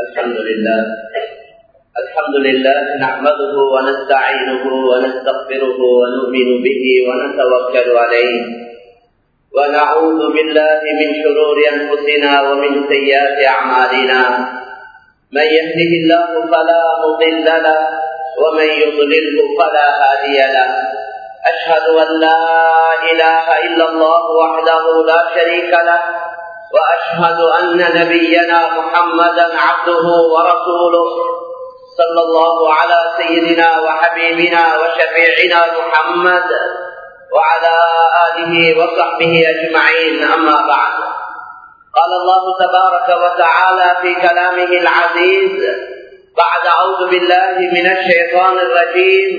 الحمد لله الحمد لله نحمده ونستعينه ونستغفره ونؤمن به ونتوكل عليه ونعوذ بالله من شرور أنفسنا ومن سيئات أعمالنا من يهده الله فلا مضل له ومن يضلله فلا هادي له أشهد أن لا إله إلا الله وحده لا شريك له وأشهد أن نبينا محمدا عبده ورسوله صلى الله على سيدنا وحبيبنا وشفيعنا محمد وعلى آله وصحبه أجمعين أما بعد قال الله تبارك وتعالى في كلامه العزيز بعد أعوذ بالله من الشيطان الرجيم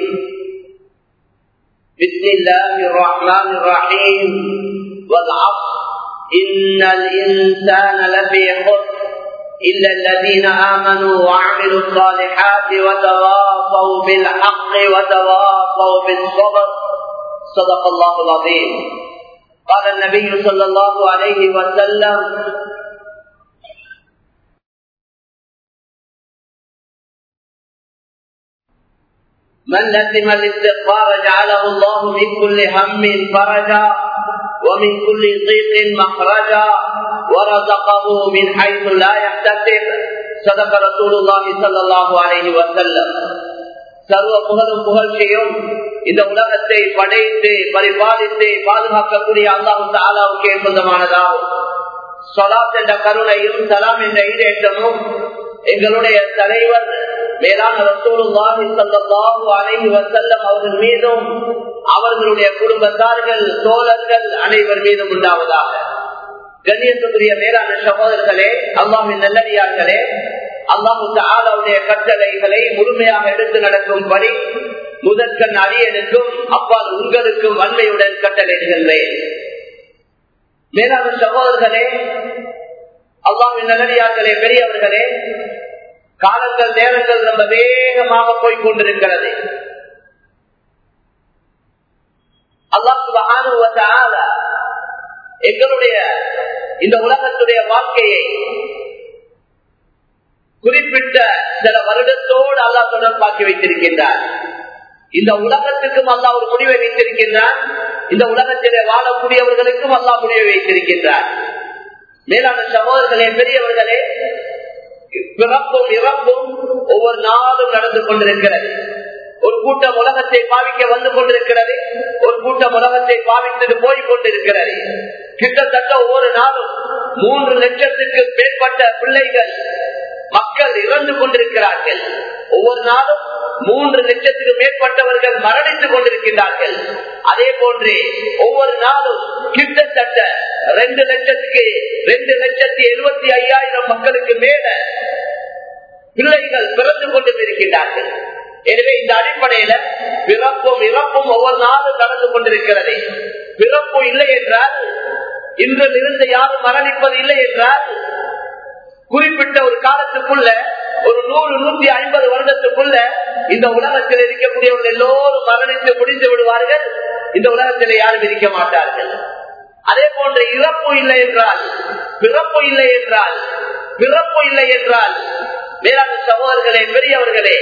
بسم الله الرحمن الرحيم والعصر إن الإنسان لفي خسر إلا الذين آمنوا وعملوا الصالحات وتواصوا بالحق وتواصوا بالصبر صدق الله العظيم قال النبي صلى الله عليه وسلم من لزم الاستغفار جعله الله من كل هم فرجا ومن كل ضيق مخرجا ورزقه من حيث لا يحتسب صدق رسول الله صلى الله عليه وسلم சர்வ புகழும் புகழ்ச்சியும் இந்த உலகத்தை படைத்து பரிபாலித்து பாதுகாக்கக்கூடிய அல்லாஹு தாலாவுக்கே சொந்தமானதாகும் சொலாத் என்ற கருணையும் சலாம் என்ற ஈடேற்றமும் எங்களுடைய தலைவர் மேலான ரசூலுல்லாஹி ஸல்லல்லாஹு அலைஹி வஸல்லம் அவர்கள் மீதும் அவர்களுடைய குடும்பத்தார்கள் தோழர்கள் அனைவர் மீதும் உண்டாவதாக கண்ணியத்துக்குரிய மேலான சகோதரர்களே அல்லாஹின் நல்லடியார்களே அல்லாஹு ஆலாவுடைய கட்டளைகளை முழுமையாக எடுத்து நடக்கும்படி முதற்கண் அரியனுக்கும் அப்பால் உங்களுக்கும் வன்மையுடன் கட்டளைகின்றேன் மேலான சகோதரர்களே அல்லாவின் நல்லடியார்களே பெரியவர்களே காலங்கள் நேரங்கள் ரொம்ப வேகமாக போய்கொண்டிருக்கிறது அல்லாஹ் எங்களுடைய இந்த உலகத்துடைய வாழ்க்கையை குறிப்பிட்ட சில வருடத்தோடு அல்லா தொடர்பாக்கி வைத்திருக்கின்றார் இந்த உலகத்துக்கும் அல்லா ஒரு முடிவை வைத்திருக்கின்றார் இந்த உலகத்திலே வாழக்கூடியவர்களுக்கும் அல்லா முடிவை வைத்திருக்கின்றார் மேலான சகோதரர்களே பெரியவர்களே பிறப்பும் இறப்பும் ஒவ்வொரு நாளும் நடந்து கொண்டிருக்கிறது ஒரு கூட்டம் உலகத்தை பாவிக்க வந்து கொண்டிருக்கிறது ஒரு கூட்டம் உலகத்தை பாவித்துட்டு போய் கொண்டிருக்கிறது கிட்டத்தட்ட ஒவ்வொரு நாளும் மூன்று லட்சத்துக்கு மேற்பட்ட பிள்ளைகள் மக்கள் இறந்து கொண்டிருக்கிறார்கள் ஒவ்வொரு நாளும் மூன்று லட்சத்துக்கு மேற்பட்டவர்கள் மரணித்துக் கொண்டிருக்கிறார்கள் அதே போன்று ஒவ்வொரு நாளும் கிட்டத்தட்ட ரெண்டு லட்சத்துக்கு ரெண்டு லட்சத்தி எழுபத்தி ஐயாயிரம் மக்களுக்கு மேல பிள்ளைகள் பிறந்து கொண்டு இருக்கின்றார்கள் எனவே இந்த அடிப்படையில பிறப்பும் இறப்பும் ஒவ்வொரு நாளும் நடந்து கொண்டிருக்கிறது பிறப்பு இல்லை என்றால் இன்றில் இருந்து யாரும் மரணிப்பது இல்லை என்றால் குறிப்பிட்ட ஒரு காலத்துக்குள்ள ஒரு நூறு நூத்தி ஐம்பது வருடத்துக்குள்ள இந்த உலகத்தில் இருக்கக்கூடியவர்கள் எல்லோரும் மரணித்து முடிந்து விடுவார்கள் இந்த உலகத்தில் யாரும் இருக்க மாட்டார்கள் அதே போன்ற இறப்பு இல்லை என்றால் பிறப்பு இல்லை என்றால் பிறப்பு இல்லை என்றால் வேளாண் சகோதரர்களே பெரியவர்களே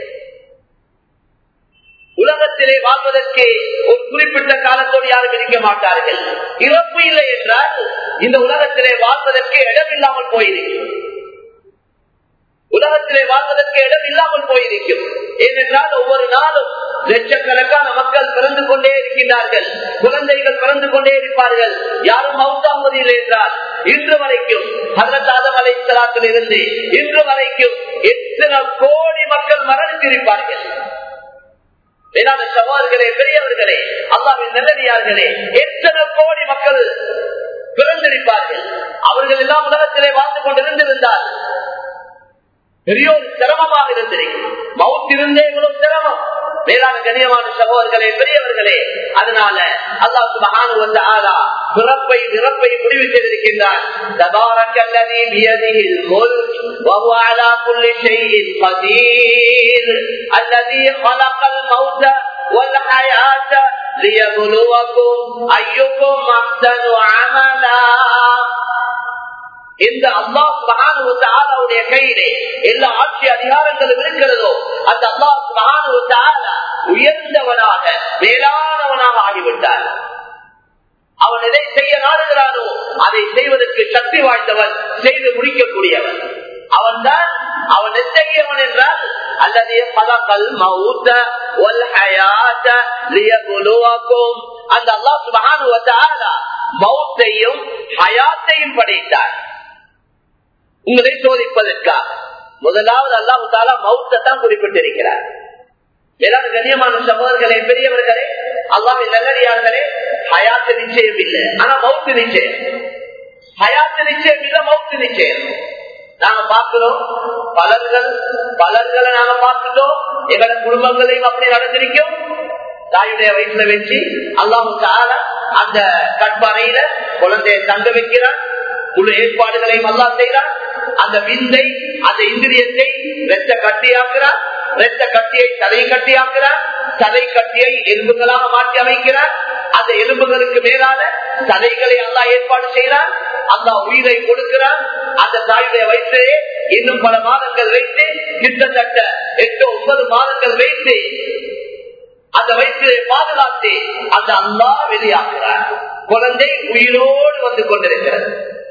உலகத்திலே வாழ்வதற்கு ஒரு குறிப்பிட்ட காலத்தோடு யாரும் இருக்க மாட்டார்கள் இறப்பு இல்லை என்றால் இந்த உலகத்திலே வாழ்வதற்கு இடம் இல்லாமல் போயிருக்கும் உலகத்திலே வாழ்வதற்கு இடம் இல்லாமல் போயிருக்கும் ஏனென்றால் ஒவ்வொரு நாளும் லட்சக்கணக்கான மக்கள் பிறந்து கொண்டே இருக்கின்றார்கள் குழந்தைகள் பிறந்து கொண்டே இருப்பார்கள் யாரும் மவுத்தாகுவது இல்லை என்றால் இன்று வரைக்கும் ஹசரத் அலைத்தலாத்தில் இருந்து இன்று வரைக்கும் எத்தனை கோடி மக்கள் மரணித்திருப்பார்கள் வேளாண் சவால்களே பெரியவர்களே அல்லாவின் நல்லடியார்களே எத்தனை கோடி மக்கள் பிறந்திருப்பார்கள் அவர்கள் எல்லாம் உலகத்திலே வாழ்ந்து கொண்டிருந்திருந்தால் பெரிய ஒரு சிரமமாக இருந்திருக்கும் மவுத் இருந்தே இவ்வளவு சிரமம் மேலான கண்ணியமான சகோதரர்களே பெரியவர்களே அதனால அல்லாஹ் சுபஹானஹு வ தஆலா பிறப்பை நிறப்பை முடிவு செய்திருக்கின்றார் தபாரக்கல்லதி பியதிஹில் முல்க் வ ஹுவ அலா குல்லி ஷைஇன் கதீர் அல்லதி خلقல் மௌத வல் ஹயாத லியப்லுவக்கும் அய்யுக்கும் அஹ்சனு அமலா எந்த அல்லாஹுடைய கையிலே எல்லா ஆட்சி அதிகாரங்களும் இருக்கிறதோ அந்த அல்லாஹ் உயர்ந்தவனாக மேலானவனாக ஆகிவிட்டார் அவன் எதை செய்ய நாடுகிறானோ அதை செய்வதற்கு சக்தி வாய்ந்தவன் செய்து முடிக்கக்கூடியவன் அவன் தான் அவன் எத்தகையவன் என்றால் அல்லது பலகல் மவுத்த ஒல் ஹயாத்த லியபுலுவக்கும் அந்த அல்லாஹ் சுபஹானஹு வ தஆலா மௌத்தையும் ஹயாத்தையும் படைத்தார் உங்களை சோதிப்பதற்காக முதலாவது அல்லாஹு தாலா மௌத்தை தான் குறிப்பிட்டிருக்கிறார் ஏதாவது கண்ணியமான சகோதரர்களே பெரியவர்களே அல்லாவின் நல்லடியார்களே ஹயாத்து நிச்சயம் இல்லை ஆனா மௌத்து நிச்சயம் ஹயாத்து நிச்சயம் இல்ல மௌத்து நிச்சயம் நாங்க பார்க்கிறோம் பலர்கள் பலர்களை நாங்க பார்த்துட்டோம் எங்களோட குடும்பங்களையும் அப்படி நடந்திருக்கோம் தாயுடைய வயசுல வச்சு அல்லாஹு தாலா அந்த கட்பாறையில குழந்தையை தங்க வைக்கிறார் முழு ஏற்பாடுகளையும் அல்லா செய்கிறார் அந்த விந்தை அந்த இந்திரியத்தை வெத்த கட்டியாக்குறார் வெத்த கட்டியை தலை கட்டியாக்குறார் தலை கட்டியை எலும்புகளாக மாற்றி அமைக்கிறார் அந்த எலும்புகளுக்கு மேலான தலைகளை அல்லா ஏற்பாடு செய்கிறார் அல்லா உயிரை கொடுக்கிறார் அந்த தாயுடைய வயசிலே இன்னும் பல மாதங்கள் வைத்து கிட்டத்தட்ட எட்டு ஒன்பது மாதங்கள் வைத்து அந்த வயிற்றிலே பாதுகாத்து அந்த அல்லா வெளியாகிறார் குழந்தை உயிரோடு வந்து கொண்டிருக்கிறது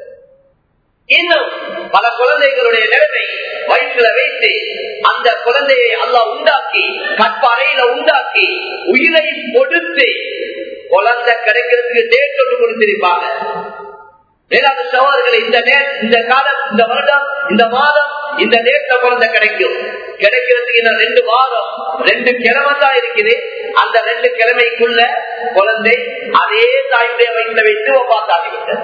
இன்னும் பல குழந்தைகளுடைய நிலைமை வயிற்றுல வைத்து அந்த குழந்தையை அல்லா உண்டாக்கி கற்பாறையில உண்டாக்கி உயிரை கொடுத்து குழந்தை கிடைக்கிறதுக்கு டேட் ஒன்று கொடுத்திருப்பாங்க வேளாண் சகோதரர்களை இந்த இந்த காலம் இந்த வருடம் இந்த மாதம் இந்த நேரத்துல குழந்தை கிடைக்கும் கிடைக்கிறதுக்கு இன்னும் ரெண்டு வாரம் ரெண்டு கிழமை தான் இருக்குது அந்த ரெண்டு கிழமைக்குள்ள குழந்தை அதே தாயுடைய வயிற்றுல வைத்து பார்த்தாகிவிட்டது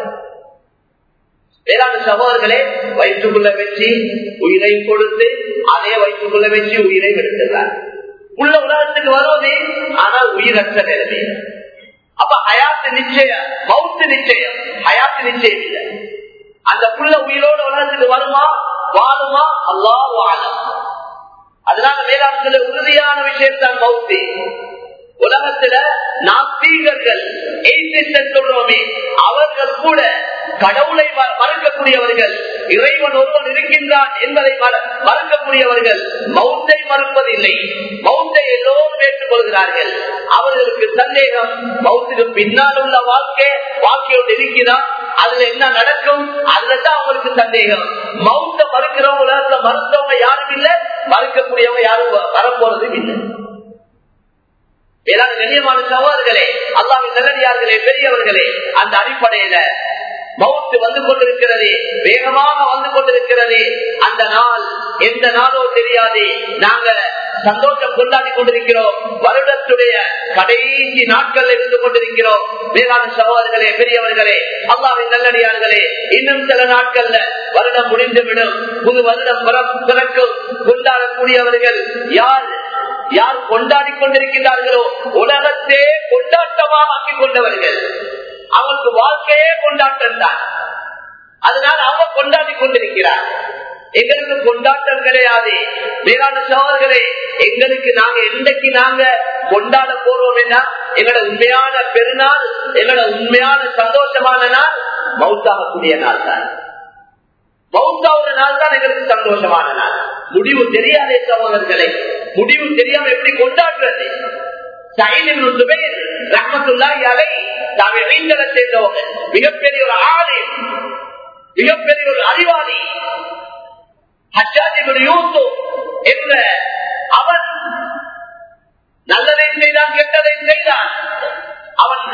வேளாண் சகோதரர்களே வயிற்றுக்குள்ள வச்சு உயிரை கொடுத்து அதே வயிற்றுக்குள்ள வச்சு உயிரை எடுத்துறார் உள்ள உலகத்துக்கு வருவது ஆனால் உயிரற்ற நிலைமை அப்ப ஹயாத்து நிச்சயம் மவுத்து நிச்சயம் ஹயாத்து நிச்சயம் இல்லை அந்த புள்ள உயிரோட உலகத்துக்கு வருமா வாழுமா அல்லா வாழும் அதனால வேளாண்ல உறுதியான விஷயம் தான் மவுத்து உலகத்துல நாஸ்தீகர்கள் சொல்றோமே அவர்கள் கூட கடவுளை மறுக்கக்கூடியவர்கள் இறைவன் ஒருவன் இருக்கின்றான் என்பதை மறுக்கக்கூடியவர்கள் மௌத்தை மறுப்பதில்லை மௌத்தை எல்லோரும் ஏற்றுக்கொள்கிறார்கள் அவர்களுக்கு சந்தேகம் மௌத்துக்கு பின்னால் உள்ள வாழ்க்கை வாழ்க்கையோடு இருக்கிறான் அதுல என்ன நடக்கும் அதுலதான் அவங்களுக்கு சந்தேகம் மௌத்த மறுக்கிறவங்க உலகத்துல மறுத்தவங்க யாரும் இல்லை மறுக்கக்கூடியவங்க யாரும் வரப்போறதும் இல்லை ஏதாவது கண்ணியமான சகோதரர்களே அல்லாவின் நல்லடியார்களே பெரியவர்களே அந்த அடிப்படையில மவுத்து வந்து கொண்டிருக்கிறது வேகமாக வந்து கொண்டிருக்கிறது அந்த நாள் எந்த நாளோ தெரியாது நாங்க சந்தோஷம் கொண்டாடி கொண்டிருக்கிறோம் வருடத்துடைய கடைசி நாட்கள் இருந்து கொண்டிருக்கிறோம் வேளாண் சகோதரர்களே பெரியவர்களே அல்லாவின் நல்லடியார்களே இன்னும் சில நாட்கள்ல வருடம் முடிந்துவிடும் புது வருடம் பிறக்கும் கொண்டாடக்கூடியவர்கள் யார் யார் கொண்டாடி கொண்டிருக்கிறார்களோ உலகத்தே கொண்டாட்டமாக ஆக்கிக் கொண்டவர்கள் அவருக்கு வாழ்க்கையே கொண்டாட்டம் தான் அதனால் அவங்க கொண்டாடி கொண்டிருக்கிறார் எங்களுக்கு கொண்டாட்டம் கிடையாது மேலான சோதர்களே எங்களுக்கு நாங்க என்றைக்கு நாங்க கொண்டாட போறோம் எங்களோட உண்மையான பெருநாள் எங்களோட உண்மையான சந்தோஷமான நாள் மவுத்தாகக்கூடிய நாள் தான் மவுத்தாவுடைய நாள் தான் எங்களுக்கு சந்தோஷமான நாள் முடிவு தெரியாதே சகோதரர்களே முடிவு தெரியாம எப்படி கொண்டாடுறது மிகப்பெரிய ஒரு ஆளு மிகப்பெரிய ஒரு அறிவாளி என்ற அவன் நல்லதை செய்தான் கெட்டதை செய்தான் அவன்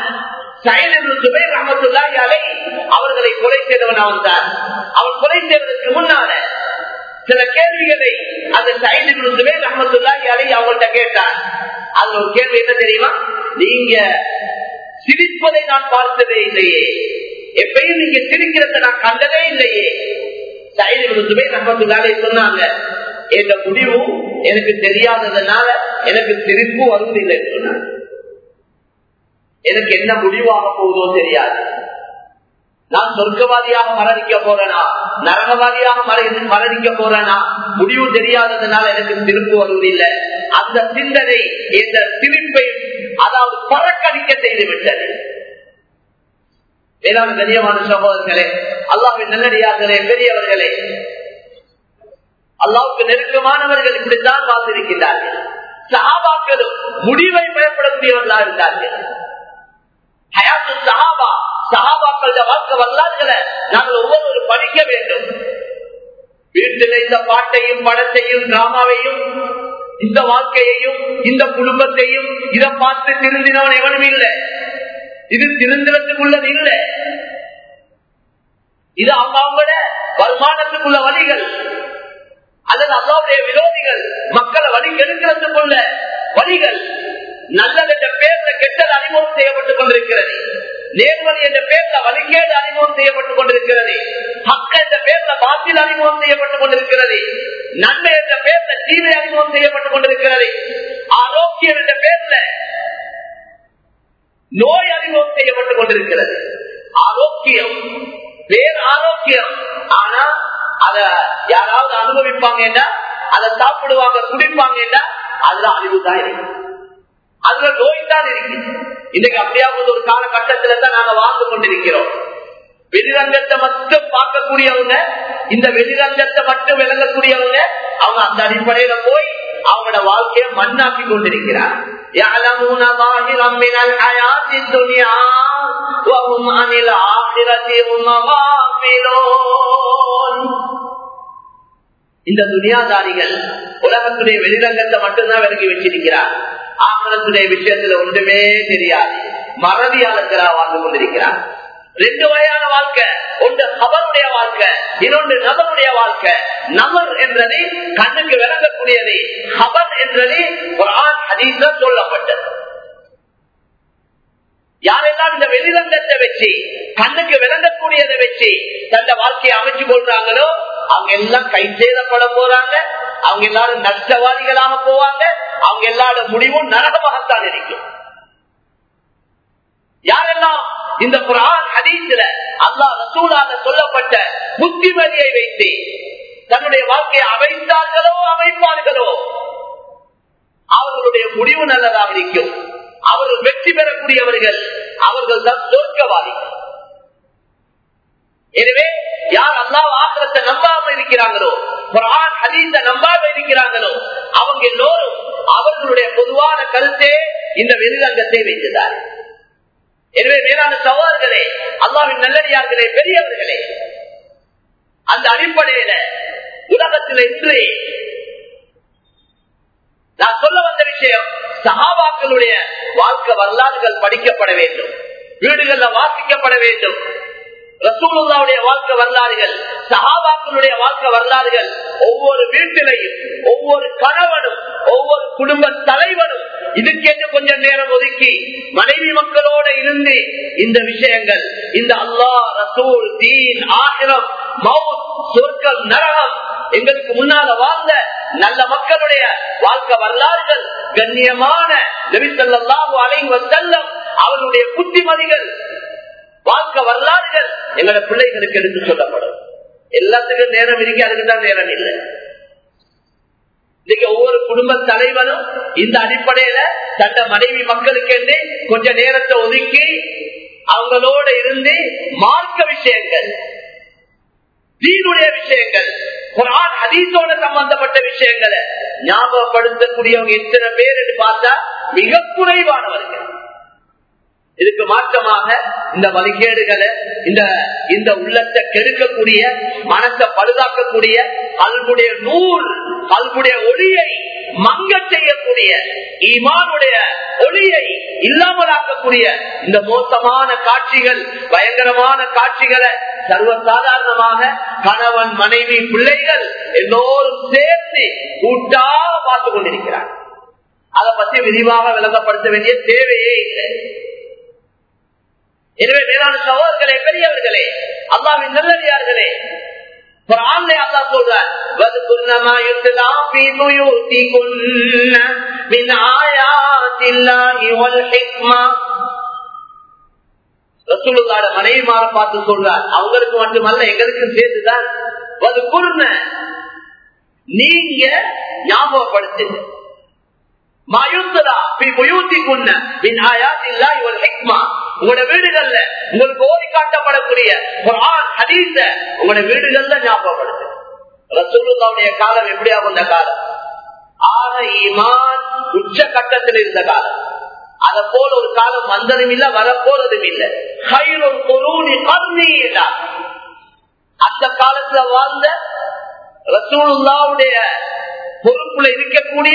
அவர்களை கொலை செய்தவன் அவன் தான் அவன் கொலை செய்வதற்கு முன்னால சில கேள்விகளை அந்த சைனிகளுமே ரஹமத்துல்லாஹி அலை அவங்கள்ட்ட கேட்டார் அதுல ஒரு கேள்வி என்ன தெரியுமா நீங்க சிரிப்பதை நான் பார்த்ததே இல்லையே எப்பயும் நீங்க சிரிக்கிறத நான் கண்டதே இல்லையே சைனிகளுமே ரஹமத்துல்லாலே சொன்னாங்க என்ற முடிவு எனக்கு தெரியாததுனால எனக்கு சிரிப்பு வருவதில்லை சொன்னாங்க எனக்கு என்ன முடிவாக போகுதோ தெரியாது நான் சொர்க்கவாதியாக மரணிக்க போறேனா நரகவாதியாக மரணிக்க போறேனா முடிவு தெரியாததுனால எனக்கு திருப்பு வருவதில்லை அந்த சிந்தனை இந்த திருப்பை அதாவது பறக்கடிக்க செய்து விட்டது வேளாண் கண்ணியமான சகோதரர்களே அல்லாவின் நல்லடியார்களே பெரியவர்களே அல்லாவுக்கு நெருக்கமானவர்கள் இப்படித்தான் வாழ்ந்திருக்கின்றார்கள் சஹாபாக்களும் முடிவை பயப்படக்கூடியவர்களா இருந்தார்கள் ஹயாத்து சஹாபா சஹாபாக்கள வாழ்க்கை வரலாறுகளை நாங்கள் ஒவ்வொரு படிக்க வேண்டும் வீட்டில் இந்த பாட்டையும் படத்தையும் டிராமாவையும் இந்த வாழ்க்கையையும் இந்த குடும்பத்தையும் இதை பார்த்து திருந்தினவன் எவனும் இல்லை இது திருந்தினத்துக்குள்ளது இல்லை இது அவங்க அவங்களோட வருமானத்துக்குள்ள வழிகள் அல்லது அல்லாவுடைய விரோதிகள் மக்களை வழி கெடுக்கிறதுக்குள்ள வழிகள் நல்லது என்ற பேர்ல கெட்டது அறிமுகம் செய்யப்பட்டுக் கொண்டிருக்கிறது நேர்வழி என்ற பேர்ல வழிகேடு அறிமுகம் செய்யப்பட்டுக் கொண்டிருக்கிறது ஹக்க என்ற பேர்ல பாத்தில் அறிமுகம் செய்யப்பட்டுக் கொண்டிருக்கிறது நன்மை என்ற பேர்ல தீமை அறிமுகம் செய்யப்பட்டுக் கொண்டிருக்கிறது ஆரோக்கியம் என்ற பேர்ல நோய் அறிமுகம் செய்யப்பட்டுக் கொண்டிருக்கிறது ஆரோக்கியம் வேறு ஆரோக்கியம் ஆனா அத யாராவது அனுபவிப்பாங்கன்னா அதை சாப்பிடுவாங்க குடிப்பாங்க அதுல அழிவுதான் இருக்கு அதுல நோய் தான் இருக்கு இன்னைக்கு அப்படியாவது ஒரு காலகட்டத்துல தான் நாங்க வாழ்ந்து கொண்டிருக்கிறோம் வெளிரங்கத்தை மட்டும் பார்க்கக்கூடியவங்க இந்த வெளிரங்கத்தை மட்டும் விளங்கக்கூடியவங்க அவங்க அந்த அடிப்படையில போய் அவங்களோட வாழ்க்கையை மண்ணாக்கி கொண்டிருக்கிறார் يعلمون ظاهرا من الحياة الدنيا وهم عن الآخرة هم غافلون இந்த துனியாதாரிகள் உலகத்துடைய வெளிரங்கத்தை மட்டும்தான் விலகி வச்சிருக்கிறார் ஆகலத்துடைய விஷயத்துல ஒன்றுமே தெரியாது மறதியாளர்களா வாழ்ந்து கொண்டிருக்கிறார் ரெண்டு வகையான வாழ்க்கை ஒன்று அவருடைய வாழ்க்கை இன்னொன்று நபருடைய வாழ்க்கை நபர் என்றது கண்ணுக்கு விளங்கக்கூடியது ஹபர் என்றது ஒரு ஆண் ஹதீஸ்ல சொல்லப்பட்டது யாரெல்லாம் இந்த வெளிரங்கத்தை வச்சு கண்ணுக்கு விளங்கக்கூடியதை வச்சு தந்த வாழ்க்கையை அமைச்சு கொள்றாங்களோ அவங்க எல்லாம் கை சேதப்பட போறாங்க அவங்க எல்லாரும் நஷ்டவாதிகளாக போவாங்க அவங்க எல்லாரோட முடிவும் நரகமாகத்தான் இருக்கும் யாரெல்லாம் இந்த குரான் ஹதீஸ்ல அல்லாஹ் ரசூலாக சொல்லப்பட்ட புத்திமதியை வைத்து தன்னுடைய வாழ்க்கையை அமைத்தார்களோ அமைப்பார்களோ அவர்களுடைய முடிவு நல்லதாக இருக்கும் அவர்கள் வெற்றி பெறக்கூடியவர்கள் அவர்கள் தான் சொர்க்கவாதிகள் எனவே யார் அல்லாஹ் ஆக்கிரத்தை நம்பாம இருக்கிறாங்களோ குரான் ஹதீஸ நம்பாம இருக்கிறாங்களோ அவங்க எல்லோரும் அவர்களுடைய பொதுவான கருத்தே இந்த வெளிரங்கத்தை வைத்ததார் எனவே மேலான சவால்களே அல்லாவின் நல்லடியார்களே பெரியவர்களே அந்த அடிப்படையில உலகத்தில் இன்று நான் சொல்ல வந்த விஷயம் சகாபாக்களுடைய வாழ்க்கை வரலாறுகள் படிக்கப்பட வேண்டும் வீடுகள்ல வாசிக்கப்பட வேண்டும் ரசூலுல்லாவுடைய வாழ்க்கை வரலாறுகள் சஹாபாக்களுடைய வாழ்க்கை வரலாறுகள் ஒவ்வொரு வீட்டிலையும் ஒவ்வொரு கணவனும் ஒவ்வொரு குடும்ப தலைவனும் இதுக்கென்று கொஞ்சம் நேரம் ஒதுக்கி மனைவி மக்களோட இருந்து இந்த விஷயங்கள் இந்த அல்லாஹ் ரசூல் தீன் ஆகிரம் மவுத் சொர்க்கம் நரகம் எங்களுக்கு முன்னால வாழ்ந்த நல்ல மக்களுடைய வாழ்க்கை வரலாறுகள் கண்ணியமான நபிசல்லாஹு அலைவ செல்லம் அவர்களுடைய புத்திமதிகள் வாழ்க்கை வரலாறுகள் எங்களோட பிள்ளைகளுக்கு எடுத்து சொல்லப்படும் எல்லாத்துக்கும் நேரம் இருக்கு அதுக்கு தான் நேரம் இல்லை இன்னைக்கு ஒவ்வொரு குடும்ப தலைவனும் இந்த அடிப்படையில தந்த மனைவி மக்களுக்கு கொஞ்ச நேரத்தை ஒதுக்கி அவங்களோட இருந்து மார்க்க விஷயங்கள் தீனுடைய விஷயங்கள் குரான் ஹதீஸோட சம்பந்தப்பட்ட விஷயங்களை ஞாபகப்படுத்தக்கூடியவங்க எத்தனை பேர் என்று பார்த்தா மிக குறைவானவர்கள் இதுக்கு மாற்றமாக இந்த வழிகேடுகளை இந்த இந்த உள்ளத்தை கெடுக்கக்கூடிய மனசை பழுதாக்கக்கூடிய கல்புடைய நூல் கல்புடைய ஒளியை மங்க செய்யக்கூடிய ஈமானுடைய ஒளியை இல்லாமலாக்கக்கூடிய இந்த மோசமான காட்சிகள் பயங்கரமான காட்சிகளை சர்வசாதாரணமாக கணவன் மனைவி பிள்ளைகள் எல்லோரும் சேர்ந்து கூட்டாக பார்த்து கொண்டிருக்கிறார் அதை பற்றி விரிவாக விளங்கப்படுத்த வேண்டிய தேவையே இல்லை எனவே மேலான சகோதரர்களே பெரியவர்களே அல்லாவின் நல்லடியார்களே குரான்ல அல்லா சொல்றார் وَاذْكُرْنَ مَا يُتْلَى فِي بُيُوتِكُنَّ مِنْ آيَاتِ اللَّهِ وَالْحِكْمَةِ ரசூலுல்லாஹ்ட மனைவிமார பார்த்து சொல்றார் அவங்களுக்கு மட்டுமல்ல எங்களுக்கும் சேர்த்துதான் வதுகுர்ன நீங்க ஞாபகப்படுத்துங்க உங்களோட வீடுகள்ல உங்களுக்கு ஓதி காட்டப்படக்கூடிய குரான் ஹதீஸ உங்களோட வீடுகள்ல ஞாபகப்படுது ரசூலுல்லாவுடைய காலம் எப்படியா வந்த காலம் ஆக ஈமான் உச்ச கட்டத்தில் இருந்த காலம் அத போல ஒரு காலம் வந்ததும் இல்ல வரப்போறதும் இல்ல ஹைரொரு பொருணி கருணி அந்த காலத்துல வாழ்ந்த ரசூலுல்லாவுடைய பொறுப்புல இருக்கக்கூடிய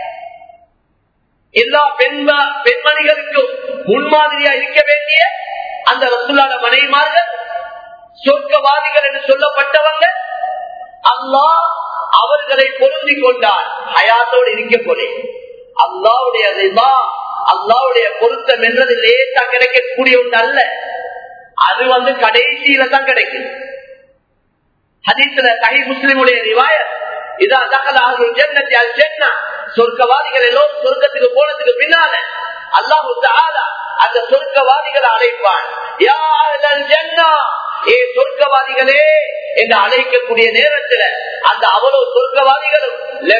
எல்லா பெண்மா பெண்மணிகளுக்கும் முன்மாதிரியா இருக்க வேண்டிய அந்த ரசூலான மனைவிமார்கள் சொர்க்கவாதிகள் என்று சொல்லப்பட்டவங்க அல்லாஹ் அவர்களை பொருந்தி கொண்டார் ஹயாத்தோடு இருக்க போலே அல்லாவுடைய அல்லாவுடைய பொருத்தம் என்றது லேசா கிடைக்கக்கூடிய ஒன்று அல்ல அது வந்து கடைசியில தான் கிடைக்கும் ஹதீஸ்ல சஹி முஸ்லிமுடைய ரிவாயத் இதான் தகலாக ஜன்னத்தி அல் ஜன்னா சொர்க்கவாதிகள் எல்லோரும் சொர்க்கத்துக்கு போனதுக்கு பின்னால அல்லாஹு தாலா அந்த சொர்க்கவாதிகளை அழைப்பான் யா அஹ்லல் ஜன்னா ஏ சொர்க்கவாதிகளே என்று அழைக்கக்கூடிய நேரத்தில் அந்த அவ்வளவு சொர்க்கவாதிகளும்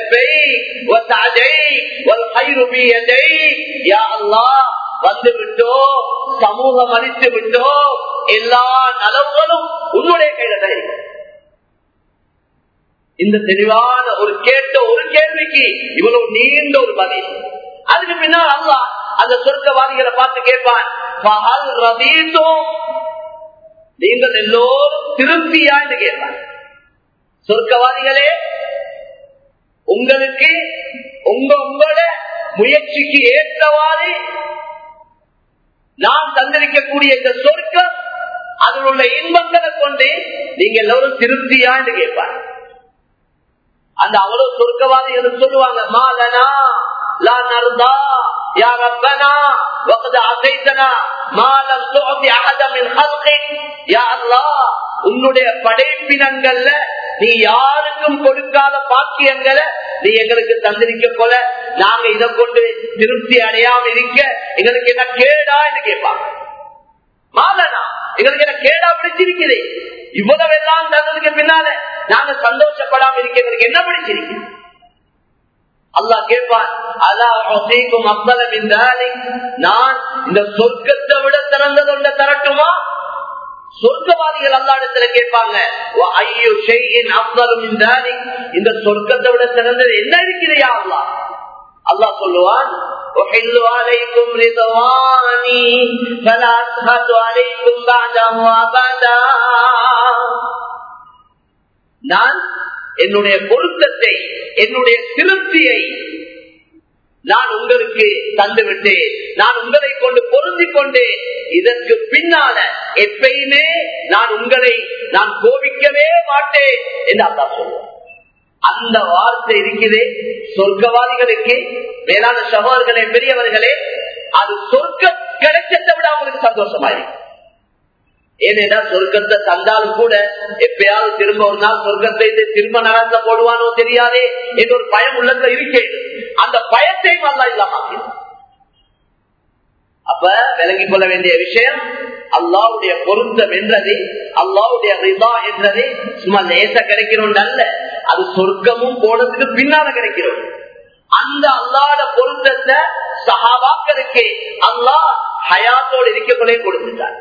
வந்து விட்டோ சமூகம் அளித்து விட்டோ எல்லா நலவுகளும் உன்னுடைய கையில தான் இருக்கு இந்த தெளிவான ஒரு கேட்ட ஒரு கேள்விக்கு இவ்வளவு நீண்ட ஒரு பதில் அதுக்கு பின்னால் அல்லா அந்த சொர்க்கவாதிகளை பார்த்து கேட்பான் நீங்கள் எல்லோரும் திருப்தியா என்று கேட்பான் சொர்க்கவாதிகளே உங்களுக்கு உங்க உங்களோட முயற்சிக்கு ஏற்றவாறு நாம் தந்திருக்கக்கூடிய இந்த சொர்க்கம் அதில் உள்ள இன்பங்களை கொண்டு நீங்க எல்லோரும் திருப்தியா என்று கேட்பாங்க அந்த அவ்வளவு சொர்க்கவாதிகள் சொல்லுவாங்க மாலனா லா நர்தா யா ரப்பனா وقد عصيتنا ما لم تعطي احد من خلقك يا الله உன்னுடைய படைப்பினங்கள்ல நீ யாருக்கும் கொடுக்காத பாக்கியங்களை நீ எங்களுக்கு தந்திருக்க போல நாங்க இதை கொண்டு திருப்தி அடையாம இருக்க எங்களுக்கு என்ன கேடா என்று கேட்பாங்க மாலனா எங்களுக்கு என்ன கேடா பிடிச்சிருக்குது இவ்வளவு எல்லாம் தந்ததுக்கு பின்னால நாங்க சந்தோஷப்படாம இருக்க எங்களுக்கு என்ன பிடிச்சிருக்கு அல்லாஹ் கேட்பான் அல்லாஹும் அப்தலம் நான் இந்த சொர்க்கத்தை விட திறந்தது ஒன்றை தரட்டுமா சொர்க்கவாதிகள் அல்லா இடத்துல கேட்பாங்க ஐயோ ஷெய்யின் அப்தலும் இந்த சொர்க்கத்தை விட சிறந்தது என்ன இருக்கிறையா அல்லா அல்லாஹ் சொல்லுவான் أحل عليكم رضواني فلا أسخط عليكم بعده أبدا நான் என்னுடைய பொருத்தத்தை என்னுடைய திருப்தியை நான் உங்களுக்கு தந்து விட்டேன் நான் உங்களை கொண்டு பொருந்தி கொண்டேன் இதற்கு பின்னால எப்பயுமே நான் உங்களை நான் கோபிக்கவே மாட்டேன் என்று அல்லா சொல்லுவோம் அந்த வார்த்தை இருக்கிறே சொர்க்கவாதிகளுக்கு மேலான சகோதரர்களே பெரியவர்களே அது சொர்க்க கிடைச்சதை விட அவங்களுக்கு சந்தோஷமா இருக்கு ஏனென்றா சொர்க்கத்தை தந்தாலும் கூட எப்பயாவது திரும்ப ஒரு நாள் சொர்க்கத்தை திரும்ப நகர்த்த போடுவானோ தெரியாதே என்று ஒரு பயம் உள்ளத்துல இருக்கே அந்த பயத்தையும் அல்லா இல்லாம அப்ப விளங்கி கொள்ள வேண்டிய விஷயம் அல்லாவுடைய பொருத்தம் என்றது அல்லாவுடைய ரிதா என்றது சும்மா லேச கிடைக்கிறோம் அல்ல அது சொர்க்கமும் போனதுக்கு பின்னால கிடைக்கிறோம் அந்த அல்லாட பொருத்தத்தை சகாபாக்களுக்கு அல்லாஹ் ஹயாத்தோடு இருக்கக்குள்ளே கொடுத்துட்டார்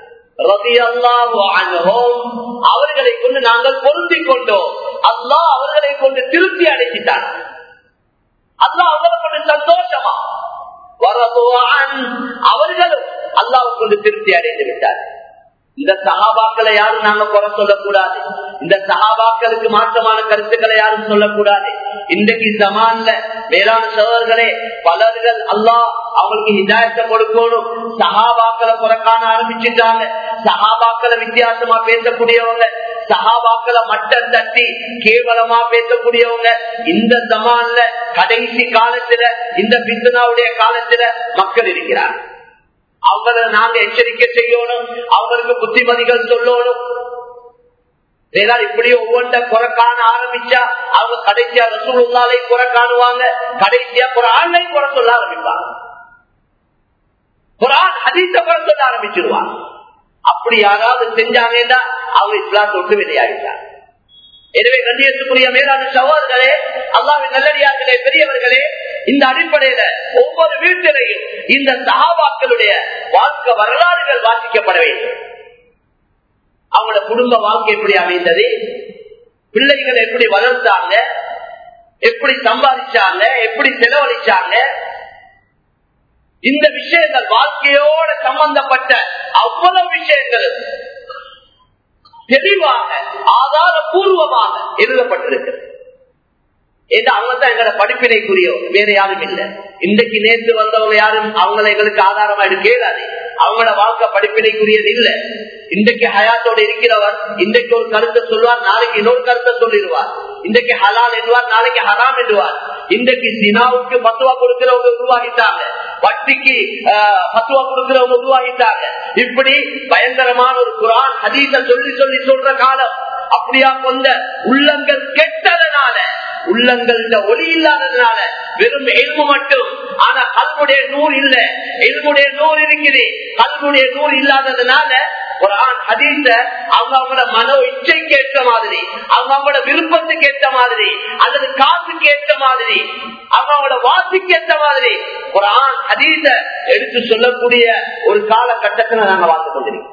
அவர்களை கொண்டு நாங்கள் பொருந்திக் கொண்டோம் அல்லாஹ் அவர்களை கொண்டு திருப்தி அடைச்சிட்டார் அல்லாஹ் அவர்களை கொண்டு சந்தோஷமா அவர்களும் அல்லாவை கொண்டு திருப்தி அடைந்து விட்டார் இந்த சகாபாக்களை யாரும் நாங்க குறை சொல்லக்கூடாது இந்த சகாபாக்களுக்கு மாற்றமான கருத்துக்களை யாரும் சொல்லக்கூடாது இன்றைக்கு சமான்ல மேலான சோழர்களே பலர்கள் அல்லாஹ் அவங்களுக்கு ஹிதாயத்தை கொடுக்கணும் சகாபாக்களை குறைக்கான ஆரம்பிச்சுட்டாங்க சகாபாக்களை வித்தியாசமா பேசக்கூடியவங்க சகாபாக்களை மட்டம் தட்டி கேவலமா பேசக்கூடியவங்க இந்த சமான்ல கடைசி காலத்துல இந்த பித்துனாவுடைய காலத்துல மக்கள் இருக்கிறார் அவங்களை நாங்க எச்சரிக்கை செய்யணும் அவங்களுக்கு புத்திமதிகள் சொல்லணும் ஏதாவது இப்படி ஒவ்வொன்ற குறை காண ஆரம்பிச்சா அவங்க கடைசியா ரசூலுல்லாலை குறை காணுவாங்க கடைசியா குரானை குறை சொல்ல ஆரம்பிப்பாங்க குரான் ஹதீச குறை சொல்ல ஆரம்பிச்சிருவாங்க அப்படி யாராவது செஞ்சாங்கன்னா அவங்க இஸ்லாம் தொட்டு வெளியாகிட்டாங்க எனவே கண்ணியத்துக்குரிய மேலான சவால்களே அல்லாவின் நல்லடியார்களே பெரியவர்களே இந்த அடிப்படையில ஒவ்வொரு வீட்டிலையும் இந்த சகாபாக்களுடைய வாழ்க்கை வரலாறுகள் வாசிக்கப்பட வேண்டும் அவங்களோட குடும்ப வாழ்க்கை எப்படி அமைந்தது பிள்ளைகள் எப்படி வளர்த்தாங்க எப்படி சம்பாதிச்சாங்க எப்படி செலவழிச்சாங்க இந்த விஷயங்கள் வாழ்க்கையோட சம்பந்தப்பட்ட அவ்வளவு விஷயங்கள் தெளிவாக ஆதாரபூர்வமாக எழுதப்பட்டிருக்கிறது ஏன்னா அவங்க தான் எங்களோட படிப்பினைக்குரியவங்க வேற யாரும் இல்ல இன்றைக்கு நேற்று வந்தவங்க யாரும் அவங்கள எங்களுக்கு ஆதாரமா எடுக்க இயலாது அவங்களோட வாழ்க்கை படிப்பினைக்குரியது இல்ல இன்றைக்கு ஹயாத்தோட இருக்கிறவர் இன்றைக்கு ஒரு கருத்தை சொல்வார் நாளைக்கு இன்னொரு கருத்தை சொல்லிடுவார் இன்றைக்கு ஹலால் என்றுவார் நாளைக்கு ஹராம் என்றுவார் இன்றைக்கு சினாவுக்கு பத்துவா கொடுக்கிறவங்க உருவாகிட்டாங்க வட்டிக்கு பத்துவா கொடுக்கிறவங்க உருவாகிட்டாங்க இப்படி பயங்கரமான ஒரு குரான் ஹதீச சொல்லி சொல்லி சொல்ற காலம் அப்படியா கொண்ட உள்ளங்கள் கெட்டதனால உள்ளங்கள் ஒளி இல்லாததுனால வெறும் எல்மு மட்டும் ஆனா கல்முடைய நூறு இல்ல எல்முடைய நூறு இருக்குது கல்முடைய நூறு இல்லாததுனால ஒரு ஆண் ஹதீச அவங்க அவங்களோட மனோ இச்சைக்கு ஏற்ற மாதிரி அவங்க அவங்களோட விருப்பத்துக்கு ஏற்ற மாதிரி அல்லது காசுக்கு ஏற்ற மாதிரி அவங்க அவங்களோட வாசிக்கு ஏற்ற மாதிரி ஒரு ஆண் ஹதீச எடுத்து சொல்லக்கூடிய ஒரு காலகட்டத்தில் நாங்க வாழ்ந்து கொண்டிருக்கோம்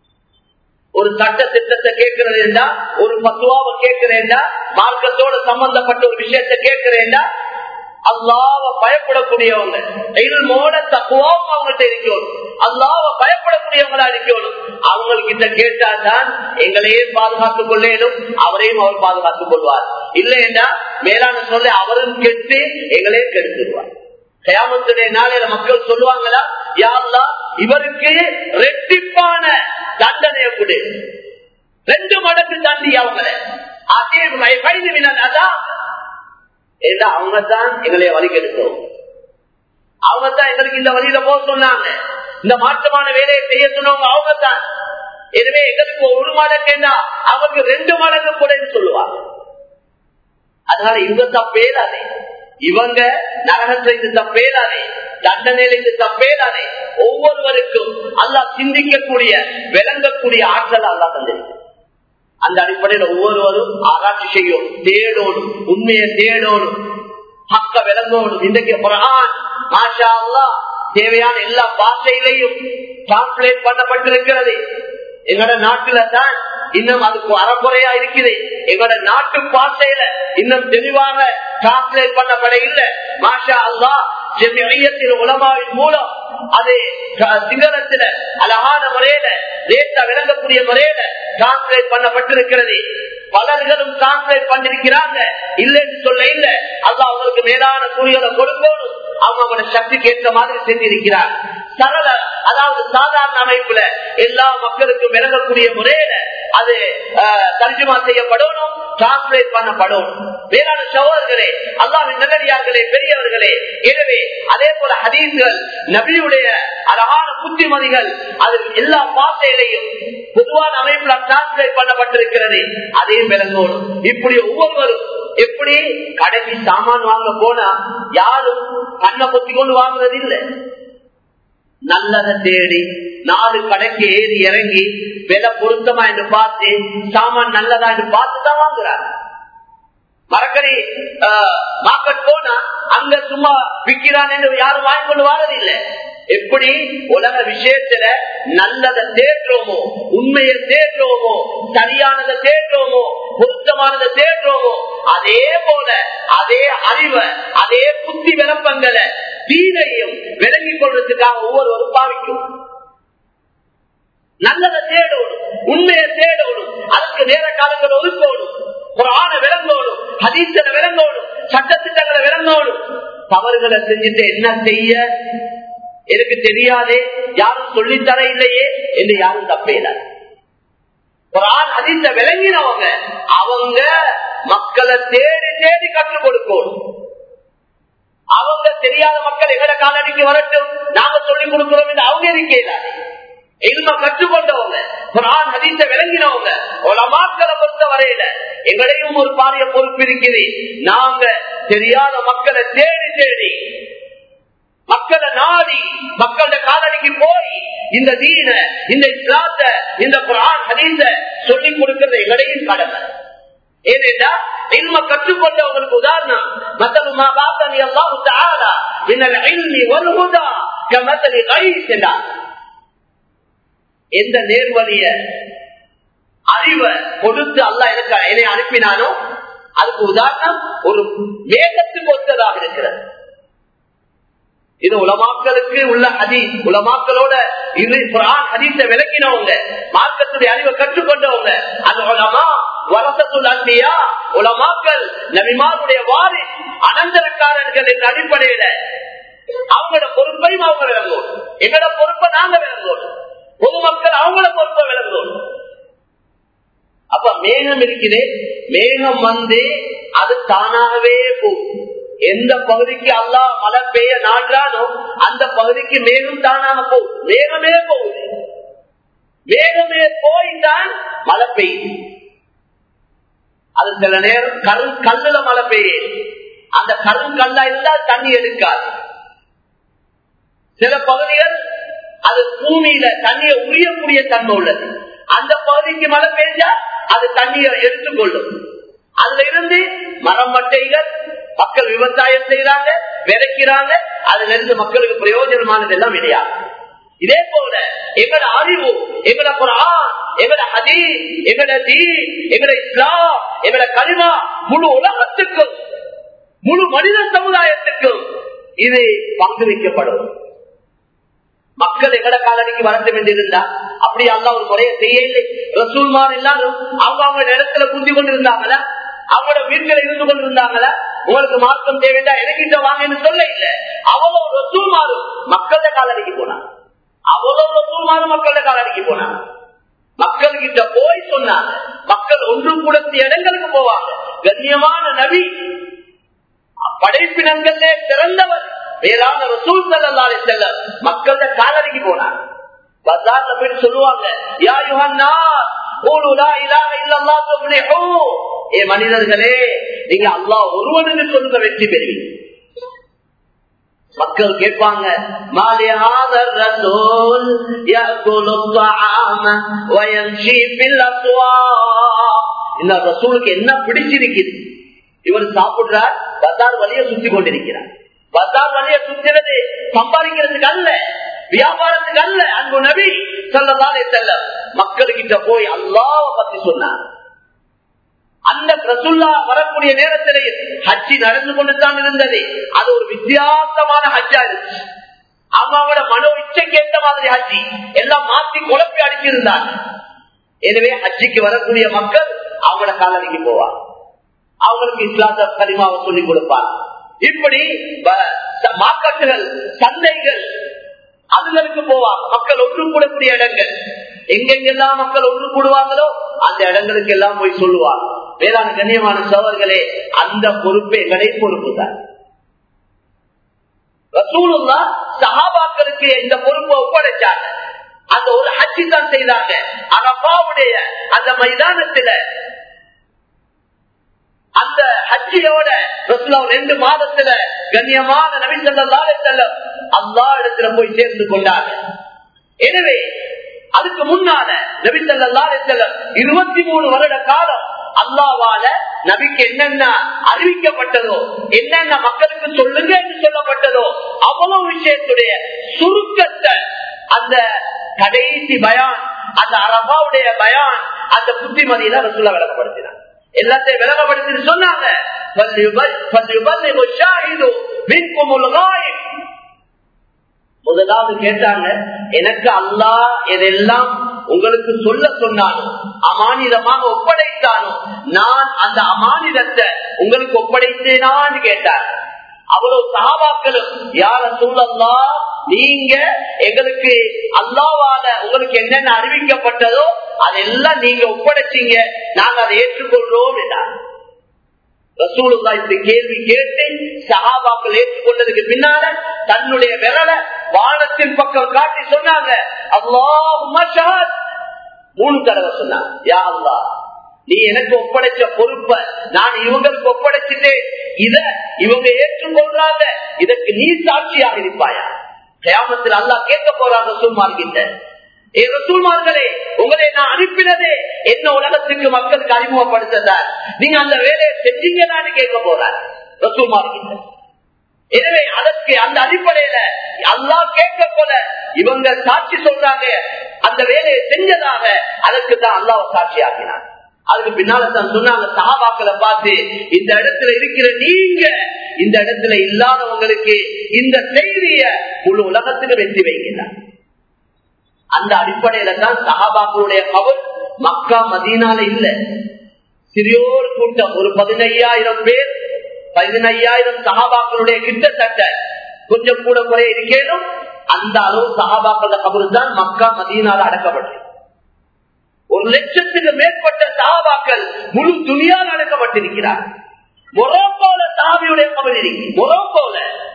ஒரு சட்ட திட்டத்தை கேட்கிறது என்றா ஒரு பத்துவாவை கேட்கிறேன்டா மார்க்கத்தோட சம்பந்தப்பட்ட ஒரு விஷயத்தை கேட்கிறேன்டா அல்லாவ பயப்படக்கூடியவங்க ilmோட தக்குவாவும் அவங்கள்ட்ட இருக்கணும் அல்லாவ பயப்படக்கூடியவங்களா இருக்கணும் அவங்களுக்கு இந்த கேட்டாதான் எங்களையே பாதுகாத்துக் கொள்ளேனும் அவரையும் அவர் பாதுகாத்துக் கொள்வார் இல்லைன்னா மேலான சொல்ல அவரும் கெட்டு எங்களையே கெடுத்துருவார் கயாமத்துடைய நாளையில மக்கள் சொல்லுவாங்களா யாருலா இவருக்கு ரெட்டிப்பான தண்டனையை கொடு ரெண்டு மடங்கு தாண்டி அவங்கள அதே அதான் அவங்க தான் எங்களை வழிகெடுத்தோம் அவங்க தான் எங்களுக்கு இந்த வழியில போக சொன்னாங்க இந்த மாற்றமான வேலையை செய்ய சொன்னவங்க அவங்க தான் எனவே எங்களுக்கு ஒரு மடங்குன்னா அவங்களுக்கு ரெண்டு மடங்கு கூடன்னு சொல்லுவாங்க அதனால இவங்க தப்பேலாதே இவங்க நரகத்திற்கு தப்பேலாதே தண்டனையிலிருந்து தப்பேலாதே ஒவ்வொருவருக்கும் அல்லா சிந்திக்கக்கூடிய விளங்கக்கூடிய ஆற்றல் அல்லா தந்திருக்கு அந்த அடிப்படையில் ஒவ்வொருவரும் ஆராய்ச்சி செய்யும் தேடோடும் உண்மையை தேடோடும் ஹக்க விளங்கோடும் இன்றைக்கு குரான் மாஷா அல்லா தேவையான எல்லா பாஷையிலையும் டிரான்ஸ்லேட் பண்ணப்பட்டிருக்கிறது எங்களோட நாட்டுல தான் இன்னும் அதுக்கு அறக்குறையா இருக்குது எங்களோட நாட்டு பாஷையில இன்னும் தெளிவாக டிரான்ஸ்லேட் பண்ணப்பட இல்லை மாஷா அல்லா ஜெமியத்தில் உலமாவின் மூலம் அது சிங்களத்துல அழகான முறையில லேட்டா விளங்கக்கூடிய முறையில டிரான்ஸ்லேட் பண்ணப்பட்டிருக்கிறது பலர்களும் டிரான்ஸ்லேட் பண்ணிருக்கிறாங்க இல்லைன்னு சொல்ல இல்ல அல்ல அவங்களுக்கு மேலான கூலிகளை கொடுக்கணும் அவங்க அவங்களோட சக்திக்கு ஏற்ற மாதிரி செஞ்சிருக்கிறார் சரள அதாவது சாதாரண அமைப்புல எல்லா மக்களுக்கும் விளங்கக்கூடிய முறையில அது தர்ஜுமா செய்யப்படணும் டிரான்ஸ்லேட் பண்ணப்படும் வேளாண் சகோதரர்களே அல்லாவின் நல்லடியார்களே பெரியவர்களே எனவே அதே போல ஹதீஸ்கள் நபியுடைய அழகான புத்திமதிகள் அது எல்லா பாசையிலையும் பொதுவான அமைப்புல டிரான்ஸ்லேட் பண்ணப்பட்டிருக்கிறது அதையும் விளங்கணும் இப்படி ஒவ்வொருவரும் எப்படி கடைக்கு சாமான் வாங்க போனா யாரும் கண்ணை பொத்தி கொண்டு வாங்குறது இல்லை நல்லதை தேடி நாலு கடைக்கு ஏறி இறங்கி விலை பொருத்தமா என்று பார்த்து சாமான் நல்லதா என்று பார்த்து தான் வாங்குறாங்க மரக்கறி மார்க்கெட் போனா அங்க சும்மா விற்கிறான் என்று யாரும் வாங்கி கொண்டு வாரதில்லை எப்படி உலக விஷயத்துல நல்லதை தேடுறோமோ உண்மையை தேடுறோமோ சரியானதை தேடுறோமோ பொருத்தமானதை தேடுறோமோ அதே போல அதே அறிவை அதே புத்தி விளப்பங்களை தீனையும் விளங்கிக் கொள்றதுக்காக ஒவ்வொருவரும் பாவிக்கும் நல்லதை தேடணும் உண்மையை தேடணும் அதுக்கு நேர காலங்கள் ஒதுக்கணும் ஒரு ஆணை விளங்கணும் ஹதீசனை விளங்கணும் சட்டத்திட்டங்களை விளங்கணும் தவறுகளை செஞ்சுட்டு என்ன செய்ய எனக்கு தெரியாதே யாரும் சொல்லித்தர இல்லையே என்று யாரும் தப்பேல ஒரு ஆண் ஹதீச விளங்கினவங்க அவங்க மக்களை தேடி தேடி கற்றுக் கொடுக்கணும் அவங்க தெரியாத மக்கள் எங்கட காலடிக்கு வரட்டும் நாங்க சொல்லிக் கொடுக்கிறோம் என்று அவங்க இருக்கையிலாதே இல்ம கற்றுக்கொண்டவங்க குரான் ஹதீச விளங்கினவங்க உலமாக்களை பொறுத்த வரையில எங்களையும் ஒரு பாரிய பொறுப்பு இருக்குது நாங்க தெரியாத மக்களை தேடி தேடி மக்களை நாடி மக்களோட காலடிக்கு போய் இந்த தீன இந்த இஸ்லாத்த இந்த குரான் ஹதீச சொல்லிக் கொடுக்கிறது எங்களையும் கடமை ஏனென்றா இல்ம கற்றுக்கொண்டவங்களுக்கு உதாரணம் மத்தலுமா பாத்தனி அல்லாஹு மின்னல் ஐல்மி வல்ஹுதா கமதலி கைஸ் என்றார் எந்த நேர்வழிய அறிவை கொடுத்து அல்லாஹ் எனக்கு என்னை அனுப்பினானோ அதுக்கு உதாரணம் ஒரு வேகத்துக்கு ஒத்ததாக இருக்கிறது இது உலமாக்களுக்கு உள்ள ஹதி உலமாக்களோட இது குரான் ஹதீஸ விளக்கினவங்க மார்க்கத்துடைய அறிவை கற்றுக்கொண்டவங்க அந்த உலமா வரசத்துல் அன்பியா உலமாக்கள் நபிமாருடைய வாரி அனந்தரக்காரர்கள் என்ற அடிப்படையில அவங்களோட பொறுப்பையும் அவங்க விளங்கும் எங்களோட பொறுப்பை நாங்க விளங்கும் பொதுமக்கள் அவங்களோட பொறுப்பை விளங்கும் அப்ப மேகம் இருக்குது மேகம் வந்து அது தானாகவே போகும் எந்த பகுதிக்கு அல்லா மழை பெய்ய நாடுறானோ அந்த பகுதிக்கு மேகம் தானாக போகும் வேகமே போகுது வேகமே போய்தான் மழை பெய்யுது அது சில நேரம் கரு கல்லுல மழை பெய்யுது அந்த கருங்கல்லா இருந்தால் தண்ணி எடுக்காது சில பகுதிகள் அது பூமியில தண்ணியை உரியக்கூடிய தன்மை உள்ளது அந்த பகுதிக்கு மழை பெய்ஞ்சா அது தண்ணியை எடுத்துக்கொள்ளும் அதுல இருந்து மரம் மட்டைகள் மக்கள் விவசாயம் செய்யறாங்க விதைக்கிறாங்க அதுல இருந்து மக்களுக்கு பிரயோஜனமானது எல்லாம் கிடையாது இதே போல எங்கட அறிவு எங்கட குரான் எங்கட ஹதி எங்கட தீ எங்கட இஸ்லாம் எங்கட கரிமா முழு உலகத்துக்கும் முழு மனித சமுதாயத்துக்கும் இது பங்கு வைக்கப்படும் மக்கள் எங்கட காலடிக்கு வளர்த்த வேண்டியிருந்தா அப்படி அல்ல ஒரு முறையை செய்யலை ரசூல்மார் எல்லாரும் அவங்க அவங்க இடத்துல குந்தி கொண்டிருந்தாங்களா அவங்களோட வீட்டில் இருந்து கொண்டிருந்தாங்களா உங்களுக்கு மார்க்கம் தேவையா எனக்கிட்ட வாங்கன்னு சொல்ல இல்ல அவ்வளவு ரசூல்மாரும் மக்கள காலடிக்கு போனாங்க அவ்வளவு ரசூல்மாரும் மக்கள காலடிக்கு போனாங்க மக்கள் கிட்ட போய் சொன்னாங்க மக்கள் ஒன்று கூடத்திய இடங்களுக்கு போவாங்க கண்ணியமான நபி படைப்பினங்களே சிறந்தவர் வேளாண் ரசூல் செல்லாலே செல்ல மக்கள காலடிக்கு போனாங்க பஜார்ல போய் சொல்லுவாங்க யா யுஹன்னா ஏ மனிதர்களே நீங்க அல்லா ஒருவனுக்கு சொல்லுங்க வெற்றி பெறுவீங்க மக்கள் கேட்பாங்க மாலியாதர் ரசூல் يأكل الطعام ويمشي في الأسواق இந்த ரசூலுக்கு என்ன பிடிச்சிருக்குது இவர் சாப்பிடுறார் பஜார் வழிய சுத்தி கொண்டிருக்கிறார் பஜார் வழிய சுத்தினது சம்பாதிக்கிறதுக்கு அல்ல வியாபாரத்துக்கு அல்ல அன்பு நபி சொல்லதாலே செல்ல மக்கள்கிட்ட போய் அல்லாவ பத்தி சொன்னார் அந்த ரசுல்லா வரக்கூடிய நேரத்திலே ஹஜ்ஜி நடந்து கொண்டுதான் இருந்தது அது ஒரு வித்தியாசமான ஹஜ்ஜா இருந்துச்சு அவங்களோட மனோ இச்சைக்கு ஏற்ற மாதிரி ஹஜ்ஜி எல்லாம் மாத்தி குழப்பி அடிச்சிருந்தாங்க எனவே ஹஜ்ஜிக்கு வரக்கூடிய மக்கள் அவங்களோட காலடிக்கு போவாங்க அவங்களுக்கு இஸ்லாத்த கரிமாவை சொல்லிக் கொடுப்பாங்க இப்படி மார்க்கெட்டுகள் சந்தைகள் அதுகளுக்கு போவாங்க மக்கள் ஒன்று கூடக்கூடிய இடங்கள் எங்கெங்கெல்லாம் மக்கள் ஒன்று கூடுவாங்களோ அந்த இடங்களுக்கு எல்லாம் போய் சொல்லுவாங்க வேளாண் கண்ணியமான சோழர்களே அந்த பொறுப்பு எங்களை பொறுப்பு தான் ரசூலுல்லா சஹாபாக்களுக்கு இந்த பொறுப்பை ஒப்படைச்சாங்க அந்த ஒரு ஹஜ்ஜி தான் செய்தாங்க அரபாவுடைய அந்த மைதானத்துல அந்த ஹஜ்ஜியோட ரசூலா ரெண்டு மாதத்துல கண்ணியமான நபி ஸல்லல்லாஹு அலைஹி வஸல்லம் அல்லாஹ் இடத்துல போய் சேர்ந்து கொண்டாங்க எனவே அதுக்கு முன்னால நபி ஸல்லல்லாஹு அலைஹி வஸல்லம் 23 வருட காலம் அல்லாவால நபிக்கு என்னென்ன அறிவிக்கப்பட்டதோ என்னென்ன மக்களுக்கு சொல்லுங்க என்று சொல்லப்பட்டதோ அவ்வளவு விஷயத்துடைய சுருக்கத்தை அந்த கடைசி பயான் அந்த அரபாவுடைய பயான் அந்த புத்திமதியில ரசூலா விளக்கப்படுத்தினார் எல்லாத்தையும் விளக்கப்படுத்தி சொன்னாங்க முதலாவது கேட்டாங்க எனக்கு அல்லாஹ் எதெல்லாம் உங்களுக்கு சொல்ல சொன்னானோ அமானிதமாக ஒப்படைத்தானோ நான் அந்த அமானிதத்தை உங்களுக்கு ஒப்படைத்தேனான்னு கேட்டார் அவ்வளவு சகாபாக்களும் யார சூழல்லா நீங்க எங்களுக்கு அல்லாவால உங்களுக்கு என்னென்ன அறிவிக்கப்பட்டதோ அதெல்லாம் நீங்க ஒப்படைச்சீங்க நாங்க அதை ஏற்றுக்கொள்றோம் என்றார் ரசூலுல்லா இப்படி கேள்வி கேட்டு சஹாபாக்கள் ஏற்றுக்கொண்டதுக்கு பின்னால தன்னுடைய விரல வானத்தின் பக்கம் காட்டி சொன்னாங்க அல்லாஹ் மூணு தடவை சொன்னாங்க யா அல்லா நீ எனக்கு ஒப்படைச்ச பொறுப்ப நான் இவங்களுக்கு ஒப்படைச்சிட்டேன் இத இவங்க ஏற்றுக்கொள்றாங்க இதற்கு நீ சாட்சியாக இருப்பாயா கிராமத்தில் அல்லா கேட்க போறாங்க சும்மார்கிட்ட ஏ ரசூல்மார்களே உங்களை நான் அனுப்பினதே என்ன உலகத்துக்கு மக்களுக்கு அறிமுகப்படுத்ததார் நீங்க அந்த வேலையை செஞ்சீங்கன்னு கேட்க போறார் ரசூல்மார்கிட்ட எனவே அதற்கு அந்த அடிப்படையில அல்லா கேட்க போல இவங்க சாட்சி சொல்றாங்க அந்த வேலையை செஞ்சதாக அதற்கு தான் அல்லாஹ் சாட்சி ஆக்கினார் அதுக்கு பின்னால தான் சொன்னாங்க சகாபாக்களை பார்த்து இந்த இடத்துல இருக்கிற நீங்க இந்த இடத்துல இல்லாதவங்களுக்கு இந்த செய்திய முழு உலகத்துக்கு வெற்றி வைக்கிறார் அந்த அடிப்படையில தான் சகாபாக்களுடைய கவல் மக்கா மதீனால இல்ல சிறியோர் கூட்டம் ஒரு பதினையாயிரம் பேர் பதினையாயிரம் சகாபாக்களுடைய கிட்டத்தட்ட கொஞ்சம் கூட குறைய இருக்கேனும் அந்த அளவு சகாபாக்கள கபரு தான் மக்கா மதியனால அடக்கப்பட்டது ஒரு லட்சத்துக்கு மேற்பட்ட சகாபாக்கள் முழு துணியால் அடக்கப்பட்டிருக்கிறார் மொரோக்கோல சாமியுடைய கபல் இருக்கு மொரோக்கோல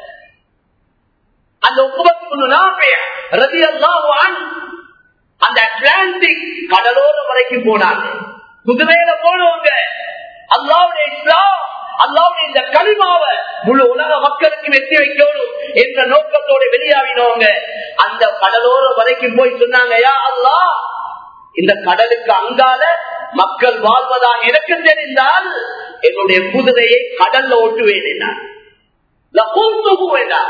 அந்த உப்பத்துக்கு ரதி அல்லாஹ் அந்த அட்லாண்டிக் கடலோர வரைக்கும் போனாங்க குதிரையில போனவங்க அல்லாவுடைய இஸ்லாம் அல்லாவுடைய இந்த களிமாவை முழு உலக மக்களுக்கு வெற்றி வைக்கணும் என்ற நோக்கத்தோட வெளியாவினவங்க அந்த கடலோர வரைக்கும் போய் சொன்னாங்க யா அல்லா இந்த கடலுக்கு அங்கால மக்கள் வாழ்வதாக எனக்கு தெரிந்தால் என்னுடைய குதிரையை கடல்ல ஓட்டுவேன் என்ன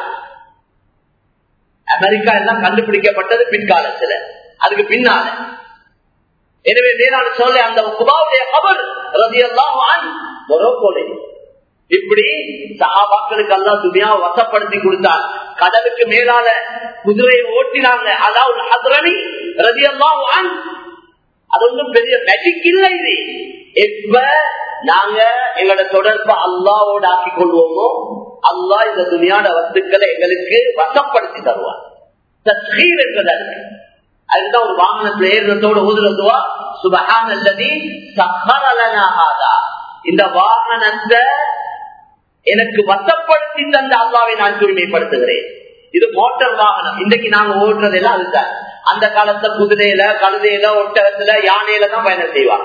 அமெரிக்கா எல்லாம் கண்டுபிடிக்கப்பட்டது பின்காலத்துல அதுக்கு பின்னால எனவே மேலான சொல்ல அந்த குபாவுடைய கபர் ரதி எல்லாம் மொரோக்கோலை இப்படி சகாபாக்களுக்கு எல்லாம் துணியாவை வசப்படுத்தி கொடுத்தார் கடலுக்கு மேலால குதிரையை ஓட்டினாங்க அதாவது ஹசரணி ரதி எல்லாம் அது ஒன்றும் பெரிய மேஜிக் இல்லை இது எப்ப நாங்க எங்களோட தொடர்பை அல்லாவோட ஆக்கி கொள்வோமோ அல்லா இந்த துணியாட வஸ்துக்களை எங்களுக்கு வசப்படுத்தி தருவார் தஸ்கீர் என்பதற்கு அதுதான் ஒரு வாகனத்துல ஏறுறதோட ஊதுறதுவா சுபகான் அல்லது சஹரலனாகாதா இந்த வாகனத்தை எனக்கு வசப்படுத்தி தந்த அல்லாவை நான் தூய்மைப்படுத்துகிறேன் இது மோட்டார் வாகனம் இன்னைக்கு நாங்க ஓடுறதெல்லாம் அதுதான் அந்த காலத்துல குதிரையில கழுதையில ஒட்டகத்துல யானையில தான் பயணம் செய்வாங்க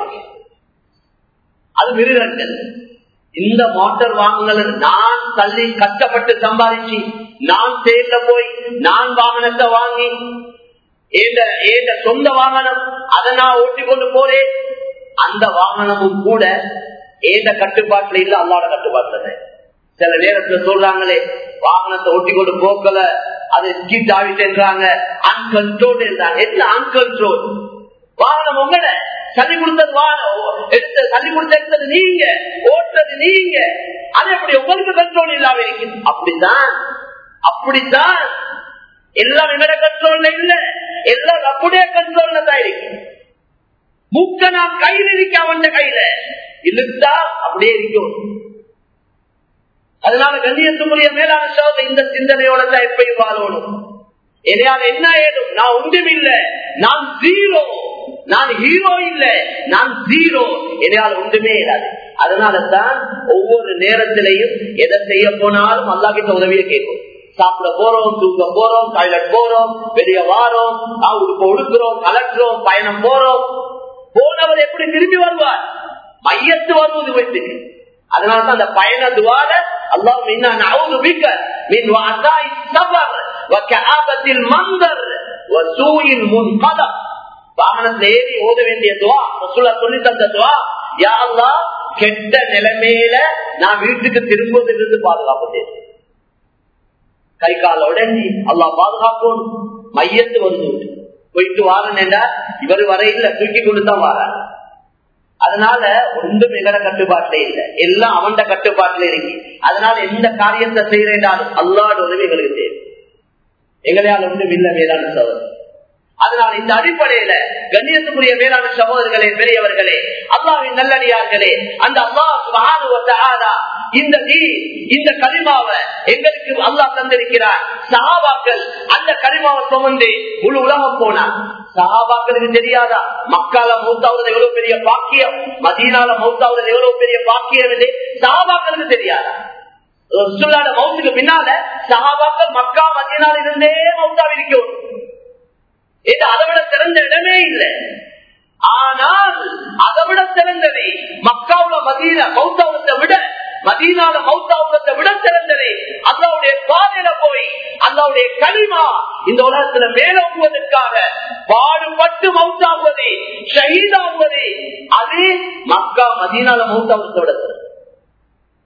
அது மிருகங்கள் இந்த மோட்டார் வாகனங்களை நான் தள்ளி கஷ்டப்பட்டு சம்பாதிச்சு நான் சேர்ல போய் நான் வாகனத்தை வாங்கி ஏண்ட சொந்த வாகனம் அதை நான் ஓட்டி கொண்டு போறேன் அந்த வாகனமும் கூட ஏண்ட கட்டுப்பாட்டுல இல்ல அல்லாட கட்டுப்பாட்டுல சில நேரத்துல சொல்றாங்களே வாகனத்தை ஒட்டி கொண்டு போக்கல அது ஸ்கிட் ஆகிட்டுன்றாங்க அன்கன்ட்ரோல் என்றாங்க என்ன அன்கன்ட்ரோல் வாகனம் உங்கள தள்ளி கொடுத்தது எடுத்து தள்ளி கொடுத்த எடுத்தது நீங்க ஓட்டுறது நீங்க அது எப்படி உங்களுக்கு கண்ட்ரோல் இல்லாம இருக்கு அப்படித்தான் அப்படித்தான் எல்லாம் இவர கண்ட்ரோல்ல இல்ல எல்லாம் அப்படியே கண்ட்ரோல்ல தான் இருக்கு மூக்க நான் கையில் இருக்க அவன் கையில இழுத்தா அப்படியே இருக்கும் அதனால கண்ணியத்துக்குரிய மேலான சோத இந்த சிந்தனையோட தான் எப்பயும் வாழணும் எதையால என்ன ஏதும் நான் ஒன்றும் இல்ல நான் ஜீரோ நான் ஹீரோ இல்ல நான் ஜீரோ எதையால் ஒன்றுமே இல்லாது அதனாலதான் ஒவ்வொரு நேரத்திலையும் எதை செய்ய போனாலும் அல்லா கிட்ட உதவியை கேட்கும் சாப்பிட போறோம் தூங்க போறோம் டாய்லெட் போறோம் வெளியே வாரோம் உடுப்ப உடுக்கிறோம் கலட்டுறோம் பயணம் போறோம் போனவர் எப்படி திரும்பி வருவார் மையத்து வருவது வீட்டுக்கு அதனாலதான் அந்த பயண துவார அல்லாஹ் மின்னா நவுது பிக்க மின் வாசாய் சபர் வகஆபத்தில் மந்தர் வசூயின் முன்கதம் வாகனத்தில் ஏறி ஓத வேண்டிய துவா ரசூலா சொல்லி தந்த துவா யா அல்லாஹ் கெட்ட நிலைமையில நான் வீட்டுக்கு திரும்புவதிலிருந்து பாதுகாப்பு தேவை கை கால உடஞ்சி அல்லா பாதுகாக்கும் மையத்து வந்து போயிட்டு வாரன் இவர் வர இல்ல தூக்கி கொண்டு தான் வாரார் அதனால ஒன்றும் எங்கட கட்டுப்பாட்டுல இல்ல எல்லாம் அவன் கட்டுப்பாட்டுல இருக்கு அதனால எந்த காரியத்தை செய்யறாலும் அல்லாட உதவி எங்களுக்கு தேவை எங்களையால் ஒன்றும் இல்ல மேலான சோதனை அதனால் இந்த அடிப்படையில கண்ணியத்துக்குரிய மேலான சகோதரர்களே பெரியவர்களே அல்லாவின் நல்லடியார்களே அந்த அல்லா இந்த நீ இந்த கரிமாவை எங்களுக்கு அல்லாஹ் தந்திருக்கிறார் சஹாபாக்கள் அந்த கரிமாவை சுமந்து முழு உலகம் போனார் சஹாபாக்களுக்கு தெரியாதா மக்கால மௌத்தாவது எவ்வளவு பெரிய பாக்கியம் மதீனால மௌத்தாவது எவ்வளவு பெரிய பாக்கியம் என்று சஹாபாக்களுக்கு தெரியாதா ரசூல்லாட மௌத்துக்கு பின்னால சஹாபாக்கள் மக்கா மதீனால இருந்தே மௌத்தாவி இருக்கணும் இது அதை விட சிறந்த இடமே இல்லை ஆனால் அதை விட சிறந்தது மக்காவுல மதீன மௌத்தாவத்தை விட மதீனால மௌத்தாவத்தை விட சிறந்தது அல்லாவுடைய பாதையில போய் அல்லாவுடைய களிமா இந்த உலகத்துல மேலோங்குவதற்காக பாடுபட்டு மௌத்தாகுவது ஷஹீதாகுவது அது மக்கா மதீனால மௌத்தாவத்தை விட சிறந்தது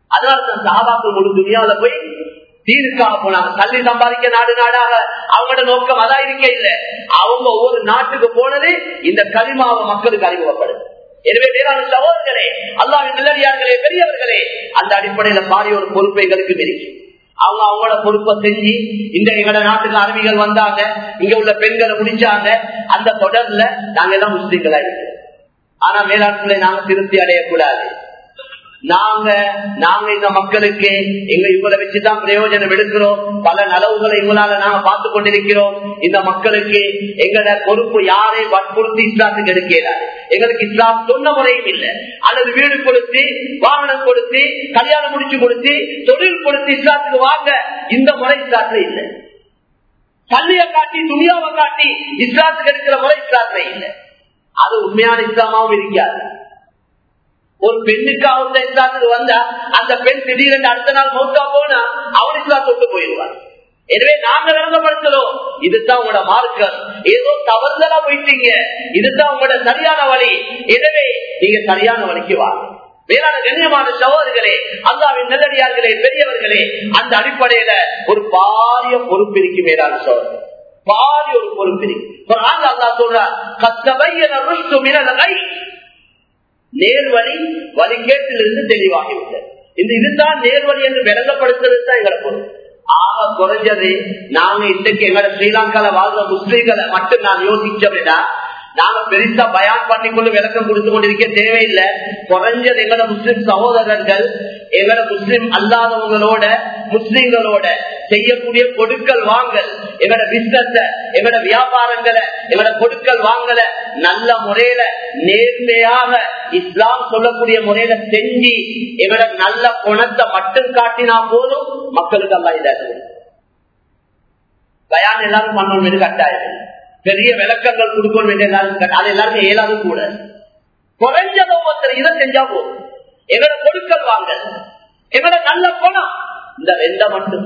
அதனால தான் சாபாக்கள் முழு துணியால போய் தீனுக்காக போனாங்க தள்ளி சம்பாதிக்க நாடு நாடாக அவங்களோட நோக்கம் அதான் இருக்க இல்ல அவங்க ஒவ்வொரு நாட்டுக்கு போனது இந்த களிமாவை மக்களுக்கு அறிமுகப்படுது எனவே வேளாண் சகோதரர்களே அல்லாவின் நல்லடியார்களே பெரியவர்களே அந்த அடிப்படையில பாரிய ஒரு பொறுப்பை எங்களுக்கு இருக்கு அவங்க அவங்களோட பொறுப்பை செஞ்சு இந்த எங்களோட நாட்டுக்கு அருவிகள் வந்தாங்க இங்க உள்ள பெண்களை முடிச்சாங்க அந்த தொடர்ல நாங்க எல்லாம் முஸ்லீம்களா இருக்கோம் ஆனா மேலாண்மையை நாங்க திருப்தி அடையக்கூடாது நாங்க நாங்க இந்த மக்களுக்கு எங்க இவங்களை வச்சுதான் பிரயோஜனம் எடுக்கிறோம் பல நலவுகளை இவங்களால நாங்க பார்த்து கொண்டிருக்கிறோம் இந்த மக்களுக்கு எங்களோட பொறுப்பு யாரை வற்புறுத்தி இஸ்லாத்துக்கு எடுக்கிறார் எங்களுக்கு இஸ்லாம் சொன்ன முறையும் இல்லை அல்லது வீடு கொடுத்து வாகனம் கொடுத்து கல்யாணம் முடிச்சு கொடுத்து தொழில் கொடுத்து இஸ்லாத்துக்கு வாங்க இந்த முறை இஸ்லாத்துல இல்லை கல்வியை காட்டி துணியாவை காட்டி இஸ்லாத்துக்கு எடுக்கிற முறை இஸ்லாத்துல இல்லை அது உண்மையான இஸ்லாமாவும் இருக்காது ஒரு பெண்ணுக்கு அவங்க இஸ்லாத்துக்கு வந்தா அந்த பெண் திடீரென்று அடுத்த நாள் மௌத்தா போனா அவர் இஸ்லாம் தொட்டு போயிடுவார் எனவே நாங்க விளங்கப்படுத்தணும் இதுதான் உங்களோட மார்க்கம் ஏதோ தவறுதலா போயிட்டீங்க இதுதான் உங்களோட சரியான வழி எனவே நீங்க சரியான வழிக்கு வாங்க வேளாண் கண்ணியமான சகோதரிகளே அல்லாவின் நல்லடியார்களே பெரியவர்களே அந்த அடிப்படையில ஒரு பாரிய பொறுப்பு இருக்கு மேலான சோதரர் பாரிய ஒரு பொறுப்பு இருக்கு அல்லா சொல்றார் கத்தவையன ருஷ்டு மினலை நேர்வழி வழிகேட்டிலிருந்து தெளிவாகிவிட்டது இந்த இதுதான் நேர்வழி என்று விளங்கப்படுத்துறது தான் எங்களை பொருள் ஆக குறைஞ்சது நாங்க இன்றைக்கு எங்களோட ஸ்ரீலங்கால வாழ்ற முஸ்லீம்களை மட்டும் நான் யோசிச்சோம்னா நாங்க பெருசா பயான் பண்ணிக்கொண்டு விளக்கம் கொடுத்து கொண்டிருக்க தேவையில்லை குறைஞ்சது எங்களோட முஸ்லிம் சகோதரர்கள் எங்களோட முஸ்லிம் அல்லாதவங்களோட முஸ்லிம்களோட செய்யக்கூடிய கொடுக்கல் வாங்கல் எங்களோட பிசினஸ் எங்களோட வியாபாரங்களை எங்களோட கொடுக்கல் வாங்கல நல்ல முறையில நேர்மையாக இஸ்லாம் சொல்லக்கூடிய முறையில செஞ்சு எங்களோட நல்ல குணத்தை மட்டும் காட்டினா போதும் மக்களுக்கு அல்லா இதாக பயான் எல்லாரும் பண்ணணும் கட்டாயம் பெரிய விளக்கங்கள் கொடுக்கணும் என்று எல்லாரும் அது எல்லாருமே இயலாது கூட குறைஞ்சதோ ஒருத்தர் இதை செஞ்சா போதும் எங்களோட கொடுக்கல் வாங்க எங்களோட நல்ல குணம் இந்த ரெண்ட மட்டும்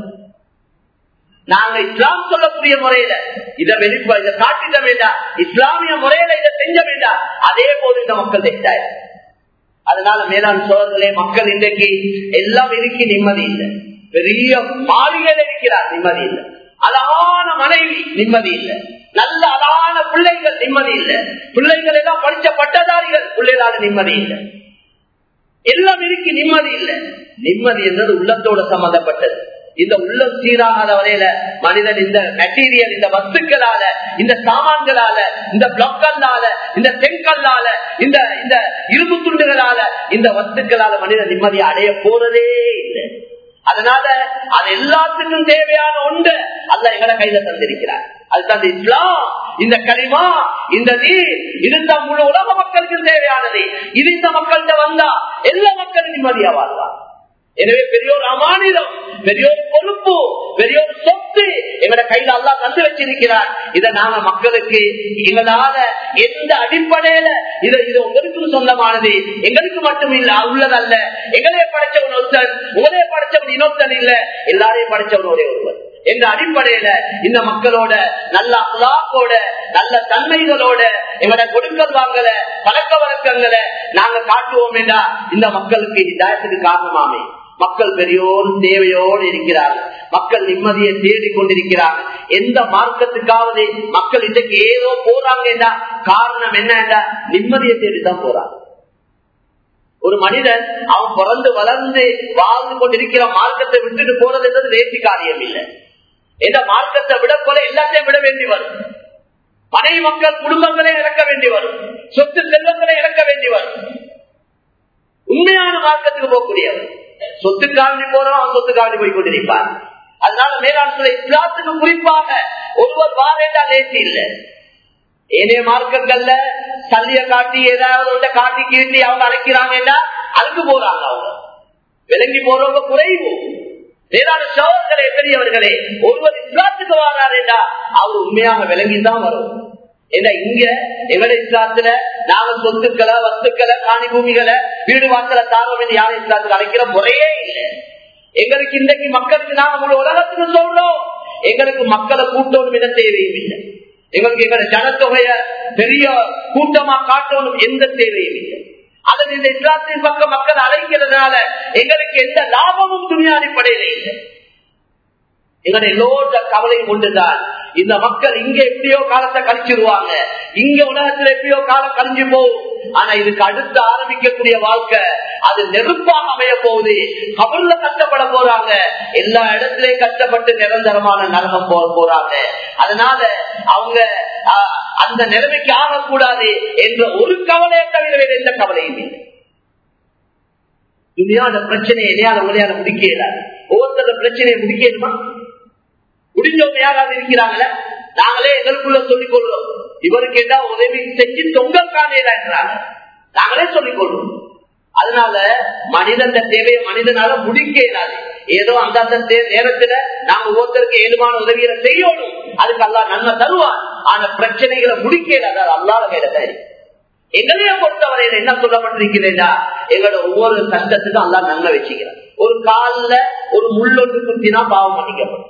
நாங்க இஸ்லாம் சொல்லக்கூடிய முறையில இதை வெளிப்ப இதை காட்டிட வேண்டாம் இஸ்லாமிய முறையில இதை செஞ்ச வேண்டாம் அதே போது இந்த மக்கள் தெரிஞ்சாய் அதனால மேலாண் சோழர்களே மக்கள் இன்றைக்கு எல்லாம் இருக்கு நிம்மதி இல்லை பெரிய மாளிகையில் இருக்கிறார் நிம்மதி இல்லை அழகான மனைவி நிம்மதி இல்லை நல்ல அழகான பிள்ளைகள் நிம்மதி இல்லை பிள்ளைகள் எல்லாம் படிச்ச பட்டதாரிகள் பிள்ளைகளால நிம்மதி இல்லை எல்லாம் இருக்கு நிம்மதி இல்லை நிம்மதி என்பது உள்ளத்தோட சம்பந்தப்பட்டது இந்த உள்ளம் சீராகாத வரையில மனிதன் இந்த மெட்டீரியல் இந்த வஸ்துக்களால இந்த சாமான்களால இந்த பிளாக்கல்லால இந்த செங்கல்லால இந்த இந்த இரும்பு துண்டுகளால இந்த வஸ்துக்களால மனிதன் நிம்மதியை அடைய போறதே இல்லை அதனால அது எல்லாத்துக்கும் தேவையான ஒன்று அல்ல எங்கட கையில தந்திருக்கிறார் அதுதான் இஸ்லாம் இந்த களிமா இந்த நீர் இதுதான் முழு உலக மக்களுக்கு தேவையானது இது இந்த மக்கள்கிட்ட வந்தா எல்லா மக்களும் நிம்மதியா வாழ்வார் எனவே பெரிய ஒரு அமானிதம் பெரிய ஒரு பொறுப்பு பெரிய ஒரு சொத்து எங்களோட கையில அல்லா தந்து வச்சிருக்கிறார் இதை நாங்க மக்களுக்கு எங்களால எந்த அடிப்படையில இதை இது உங்களுக்கு சொந்தமானது எங்களுக்கு மட்டும் இல்ல உள்ளதல்ல எங்களே படைச்சவன் ஒருத்தன் உங்களே படைச்சவன் இன்னொருத்தன் இல்ல எல்லாரையும் படைச்சவன் ஒரே ஒருவர் என்ற அடிப்படையில இந்த மக்களோட நல்ல அல்லாக்கோட நல்ல தன்மைகளோட எங்களோட கொடுக்கல் வாங்கல பழக்க வழக்கங்களை நாங்க காட்டுவோம் என்றா இந்த மக்களுக்கு இதாயத்துக்கு காரணமாமே மக்கள் பெரியோர் தேவையோடு இருக்கிறார்கள் மக்கள் நிம்மதியை தேடி கொண்டிருக்கிறார்கள் எந்த மார்க்கத்துக்காவது மக்கள் இன்றைக்கு ஏதோ போறாங்க என்றா காரணம் என்ன என்றா நிம்மதியை தேடிதான் போறாங்க ஒரு மனிதன் அவன் பிறந்து வளர்ந்து வாழ்ந்து கொண்டிருக்கிற மார்க்கத்தை விட்டுட்டு போறது என்றது நேர்த்தி காரியம் இல்லை எந்த மார்க்கத்தை விட போல எல்லாத்தையும் விட வேண்டி வரும் மனை மக்கள் குடும்பங்களை இழக்க வேண்டி வரும் சொத்து செல்வங்களை இழக்க வேண்டி வரும் உண்மையான மார்க்கத்துக்கு போகக்கூடியவர் சொத்து காவலி போறோம் அவன் சொத்து காவலி போய் கொண்டிருப்பார் அதனால மேலாண் சொல்ல இஸ்லாத்துக்கு குறிப்பாக ஒருவர் வாரேண்டா நேசி இல்லை ஏனைய மார்க்கங்கள்ல சல்லிய காட்டி ஏதாவது ஒன்றை காட்டி கீழ்த்தி அவங்க அழைக்கிறாங்கன்னா அதுக்கு போறாங்க அவங்க விளங்கி போறவங்க குறைவு வேளாண் சோழர்களே பெரியவர்களே ஒருவர் இஸ்லாத்துக்கு வராருண்டா அவர் உண்மையாக விளங்கிதான் வரும் ஏன்னா இங்க எங்களுடைய இஸ்லாத்துல நாங்க சொத்துக்களை வஸ்துக்களை காணி பூமிகளை வீடு வாசலை தாரோம் என்று யாரும் இஸ்லாத்துக்கு அழைக்கிற முறையே இல்லை எங்களுக்கு இன்றைக்கு மக்களுக்கு நாங்க முழு உலகத்துக்கு சொல்றோம் எங்களுக்கு மக்களை கூட்டணும் என தேவையும் இல்லை எங்களுக்கு எங்களுடைய ஜனத்தொகைய பெரிய கூட்டமா காட்டணும் எந்த தேவையும் இல்லை அதன் இந்த இஸ்லாத்தின் பக்கம் மக்கள் அழைக்கிறதுனால எங்களுக்கு எந்த லாபமும் துணியா அடிப்படையில இல்லை எங்களுடைய எல்லோருட கவலை கொண்டுதான் இந்த மக்கள் இங்க எப்படியோ காலத்தை கழிச்சிருவாங்க இங்க உலகத்துல எப்படியோ காலம் கழிஞ்சு போகும் ஆனா இதுக்கு அடுத்து ஆரம்பிக்கக்கூடிய வாழ்க்கை அது நெருப்பாக அமைய போகுது கபல்ல கஷ்டப்பட போறாங்க எல்லா இடத்திலையும் கஷ்டப்பட்டு நிரந்தரமான நரகம் போக போறாங்க அதனால அவங்க ஆஹ், அந்த நிலைமைக்கு ஆகக்கூடாது என்ற ஒரு கவலையை தவிர வேறு எந்த கவலையும் இல்லை துணியான பிரச்சனையை எதையால உங்களையால முடிக்க இயலாது ஒவ்வொருத்தர பிரச்சனையை முடிக்கணுமா முடிஞ்சவங்க யாராவது இருக்கிறாங்களே நாங்களே எங்களுக்குள்ள சொல்லிக் கொள்றோம் இவருக்கு என்ன உதவி செஞ்சு தொங்கல் காணையிலாங்கிறாங்க நாங்களே சொல்லிக் கொள்றோம் அதனால மனிதன் தேவையை மனிதனால முடிக்க இயலாது ஏதோ அந்தந்த தே- நேரத்துல நாங்க ஒவ்வொருத்தருக்கு ஏதுமான உதவிகளை செய்யணும் அதுக்கு அல்லா நன்மை தருவான் ஆனா பிரச்சனைகளை முடிக்க இயலாது அது அல்லாத கையில தான் இருக்கு எங்களைய பொறுத்தவரையில என்ன சொல்லப்பட்டிருக்கிறேன்னா எங்களோட ஒவ்வொரு கஷ்டத்துக்கும் அல்லா நன்மை வச்சுக்கிறேன் ஒரு காலில் ஒரு முள்ளொன்று குத்தினா பாவம் மன்னிக்கப்படும்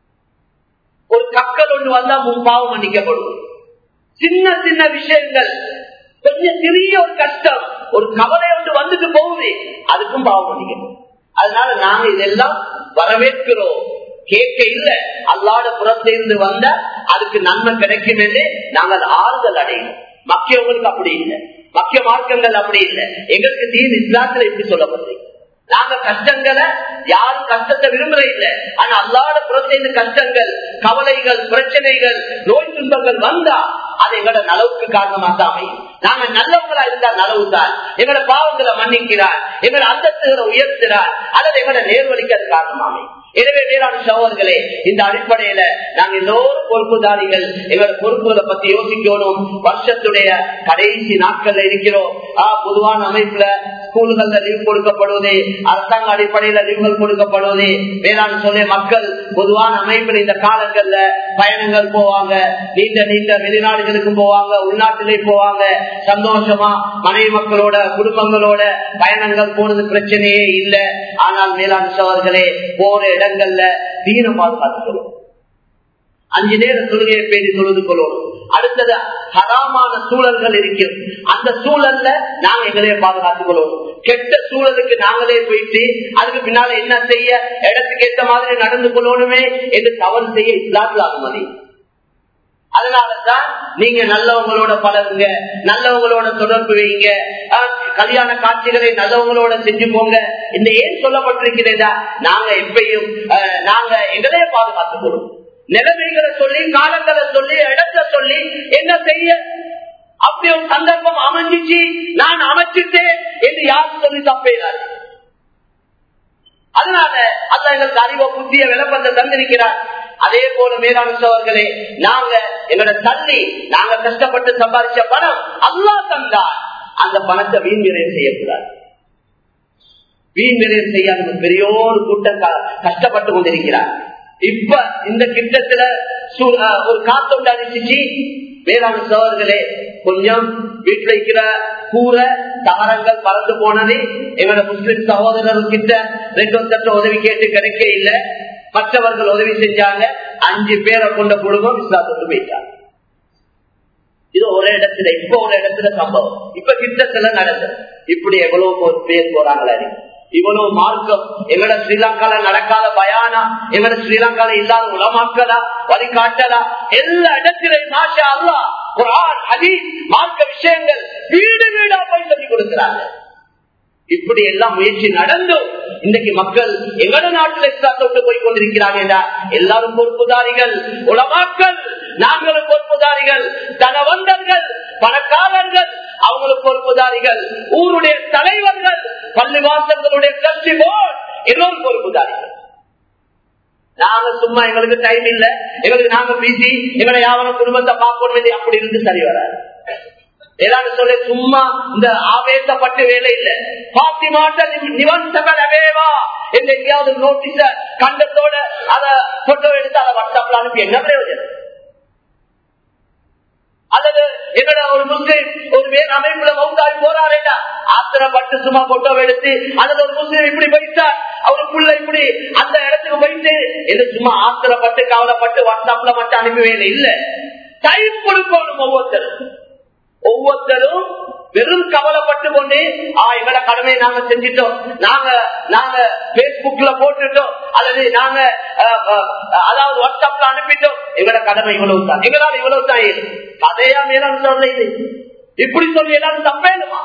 ஒரு கக்கல் ஒன்று வந்தா முன் பாவம் மன்னிக்கப்படும் சின்ன சின்ன விஷயங்கள் கொஞ்சம் சிறிய ஒரு கஷ்டம் ஒரு கவலை ஒன்று வந்துட்டு போகுது அதுக்கும் பாவம் மன்னிக்கப்படும் அதனால நாங்க இதெல்லாம் வரவேற்கிறோம் கேட்க இல்ல அல்லாட புறத்திலிருந்து வந்த அதுக்கு நன்மை கிடைக்கும் என்று நாங்கள் ஆறுதல் அடையணும் மக்கியவங்களுக்கு அப்படி இல்லை மக்கிய மார்க்கங்கள் அப்படி இல்லை எங்களுக்கு தீன் இஸ்லாத்துல இப்படி சொல்லப்பட்டு நாங்க கஷ்டங்களை யாரும் கஷ்டத்தை விரும்புற இல்லை ஆனா அல்லாட புறத்திலிருந்து கஷ்டங்கள் கவலைகள் பிரச்சனைகள் நோய் துன்பங்கள் வந்தா அது எங்களோட நலவுக்கு காரணமாக தான் அமையும் நாங்க நல்லவங்களா இருந்தா நலவு தான் எங்களோட பாவங்களை மன்னிக்கிறார் எங்களோட அந்தஸ்துகளை உயர்த்துறார் அல்லது எங்களோட நேர்வழிக்கு அது காரணமாக அமையும் எனவே வேளாண் சகோதரர்களே இந்த அடிப்படையில நாங்க எல்லோரும் பொறுப்புதாரிகள் எங்களோட பொறுப்புகளை பத்தி யோசிக்கணும் வருஷத்துடைய கடைசி நாட்கள்ல இருக்கிறோம் ஆஹ் பொதுவான அமைப்புல ஸ்கூல்கள்ல லீவ் கொடுக்கப்படுவது அரசாங்க அடிப்படையில லீவுகள் கொடுக்கப்படுவது வேளாண் சொல்ல மக்கள் பொதுவான அமைப்பில் இந்த காலங்கள்ல பயணங்கள் போவாங்க நீண்ட நீண்ட வெளிநாடுகளுக்கு போவாங்க உள்நாட்டிலே போவாங்க சந்தோஷமா மனைவி மக்களோட குடும்பங்களோட பயணங்கள் போனது பிரச்சனையே இல்லை ஆனால் மேலாண் சோழர்களே போற இடங்கள்ல தீன பாதுகாத்துக்கணும் அஞ்சு நேர தொழுகையை பேசி தொழுது கொள்ளணும் அடுத்தது ஹராமான சூழல்கள் இருக்கும் அந்த சூழல்ல நாங்க எங்களையே பாதுகாத்துக் கொள்ளணும் கெட்ட சூழலுக்கு நாங்களே போயிட்டு அதுக்கு பின்னால என்ன செய்ய இடத்துக்கு ஏற்ற மாதிரி நடந்து கொள்ளணுமே என்று தவறு செய்ய இஸ்லாத்துல அனுமதி அதனாலதான் நீங்க நல்லவங்களோட பழகுங்க நல்லவங்களோட தொடர்பு வைங்க ஆஹ், கல்யாண காட்சிகளை நல்லவங்களோட செஞ்சு போங்க இந்த ஏன் சொல்லப்பட்டிருக்கிறதா நாங்க எப்பயும் ஆஹ், நாங்க எங்களையே பாதுகாத்துக்கணும் நிலைமைகளை சொல்லி காலங்களை சொல்லி இடத்தை சொல்லி என்ன செய்ய அப்படி ஒரு சந்தர்ப்பம் அமைஞ்சிச்சு நான் அமைச்சிட்டேன் என்று யாரும் சொல்லி தப்பேனாரு அதனால அல்ல எங்களுக்கு அறிவ புத்திய விளப்பத்தை தந்திருக்கிறார் அதே போல மேலான சோழர்களே நாங்க எங்களோட தள்ளி நாங்க கஷ்டப்பட்டு சம்பாதிச்ச பணம் அல்லா தந்தார் அந்த பணத்தை வீண் விரைவு செய்யக்கூடாது வீண் விரைவு செய்யாத பெரியோரு கூட்டம் க- கஷ்டப்பட்டு கொண்டிருக்கிறார் இப்ப இந்த கிட்டத்துல சு- அஹ் ஒரு காத்தொண்டு அடிச்சிச்சு வேளாண் சோழர்களே கொஞ்சம் வீட்டுல இருக்கிற கூரை தகரங்கள் பறந்து போனது எங்களோட முஸ்லிம் சகோதரர்கள் கிட்ட ரெண்டு தட்ட உதவி கேட்டு கிடைக்க இல்ல மற்றவர்கள் உதவி செஞ்சாங்க அஞ்சு பேரை கொண்ட குடும்பம் இஸ்லாத்துக்கு போயிட்டாங்க இது ஒரு இடத்துல இப்ப ஒரு இடத்துல சம்பவம் இப்ப கிட்டத்துல நடந்தது இப்படி எவ்வளவு பேர் போறாங்களா இவ்வளவு மார்க்கம் எங்கட ஸ்ரீலங்கால நடக்காத பயானா எங்கட ஸ்ரீலங்கால இல்லாத உலமாக்கலா வழிகாட்டலா எல்லா இடத்திலையும் மாஷா அல்லா குரான் ஹதீஸ் மார்க்க விஷயங்கள் வீடு வீடா போய் சொல்லி கொடுக்கிறாங்க இப்படி எல்லாம் முயற்சி நடந்தும் இன்னைக்கு மக்கள் எங்கட நாட்டில் இஸ்லாத்தோட்டு போய் கொண்டிருக்கிறாங்க எல்லாரும் பொறுப்புதாரிகள் உலமாக்கள் நாங்களும் பொறுப்புதாரிகள் தனவந்தர்கள் பணக்காரர்கள் அவங்களும் பொறுப்புதாரிகள் ஊருடைய தலைவர்கள் பள்ளிவாசல்களுடைய கட்சி போல் எல்லோரும் பொறுப்புதாரிகள் நாங்க சும்மா எங்களுக்கு டைம் இல்ல எங்களுக்கு நாங்க பிசி எங்களை யாவரும் குடும்பத்தை பார்க்கணும் அப்படி இருந்து சரி வராது ஏதாவது சொல்ல சும்மா இந்த ஆவேசப்பட்டு வேலை இல்ல பாத்தி மாட்ட நிவந்தகள் அவேவா என்று எங்கேயாவது நோட்டீஸ கண்டத்தோட அத போட்டோ எடுத்து அதை வாட்ஸ்அப்ல அனுப்பி என்ன பிரயோஜனம் அல்லது எங்கட ஒரு முஸ்லீம் ஒரு வேறு அமைப்புல மௌத்தாவி போறாரேடா ஆத்திரப்பட்டு சும்மா போட்டோ எடுத்து அல்லது ஒரு முஸ்லீம் இப்படி போயிட்டார் அவருக்குள்ள இப்படி அந்த இடத்துக்கு போயிட்டு இது சும்மா ஆத்திரப்பட்டு கவலைப்பட்டு வாட்ஸ்அப்ல மட்டும் அனுப்பவே இல்லை இல்ல டைம் கொடுக்கணும் ஒவ்வொருத்தரும் ஒவ்வொருத்தரும் வெறும் கவலைப்பட்டு கொண்டு ஆ எங்கட கடமையை நாங்க செஞ்சிட்டோம் நாங்க நாங்க பேஸ்புக்ல போட்டுட்டோம் அல்லது நாங்க அஹ், அஹ், அதாவது வாட்ஸ்அப்ல அனுப்பிட்டோம் எங்கட கடமை இவ்வளவு தான் எங்களால் இவ்வளவு தான் இது. கதையா மேலாம் சொல்ல இது இப்படி சொல்லி எல்லாரும் தப்பேனுமா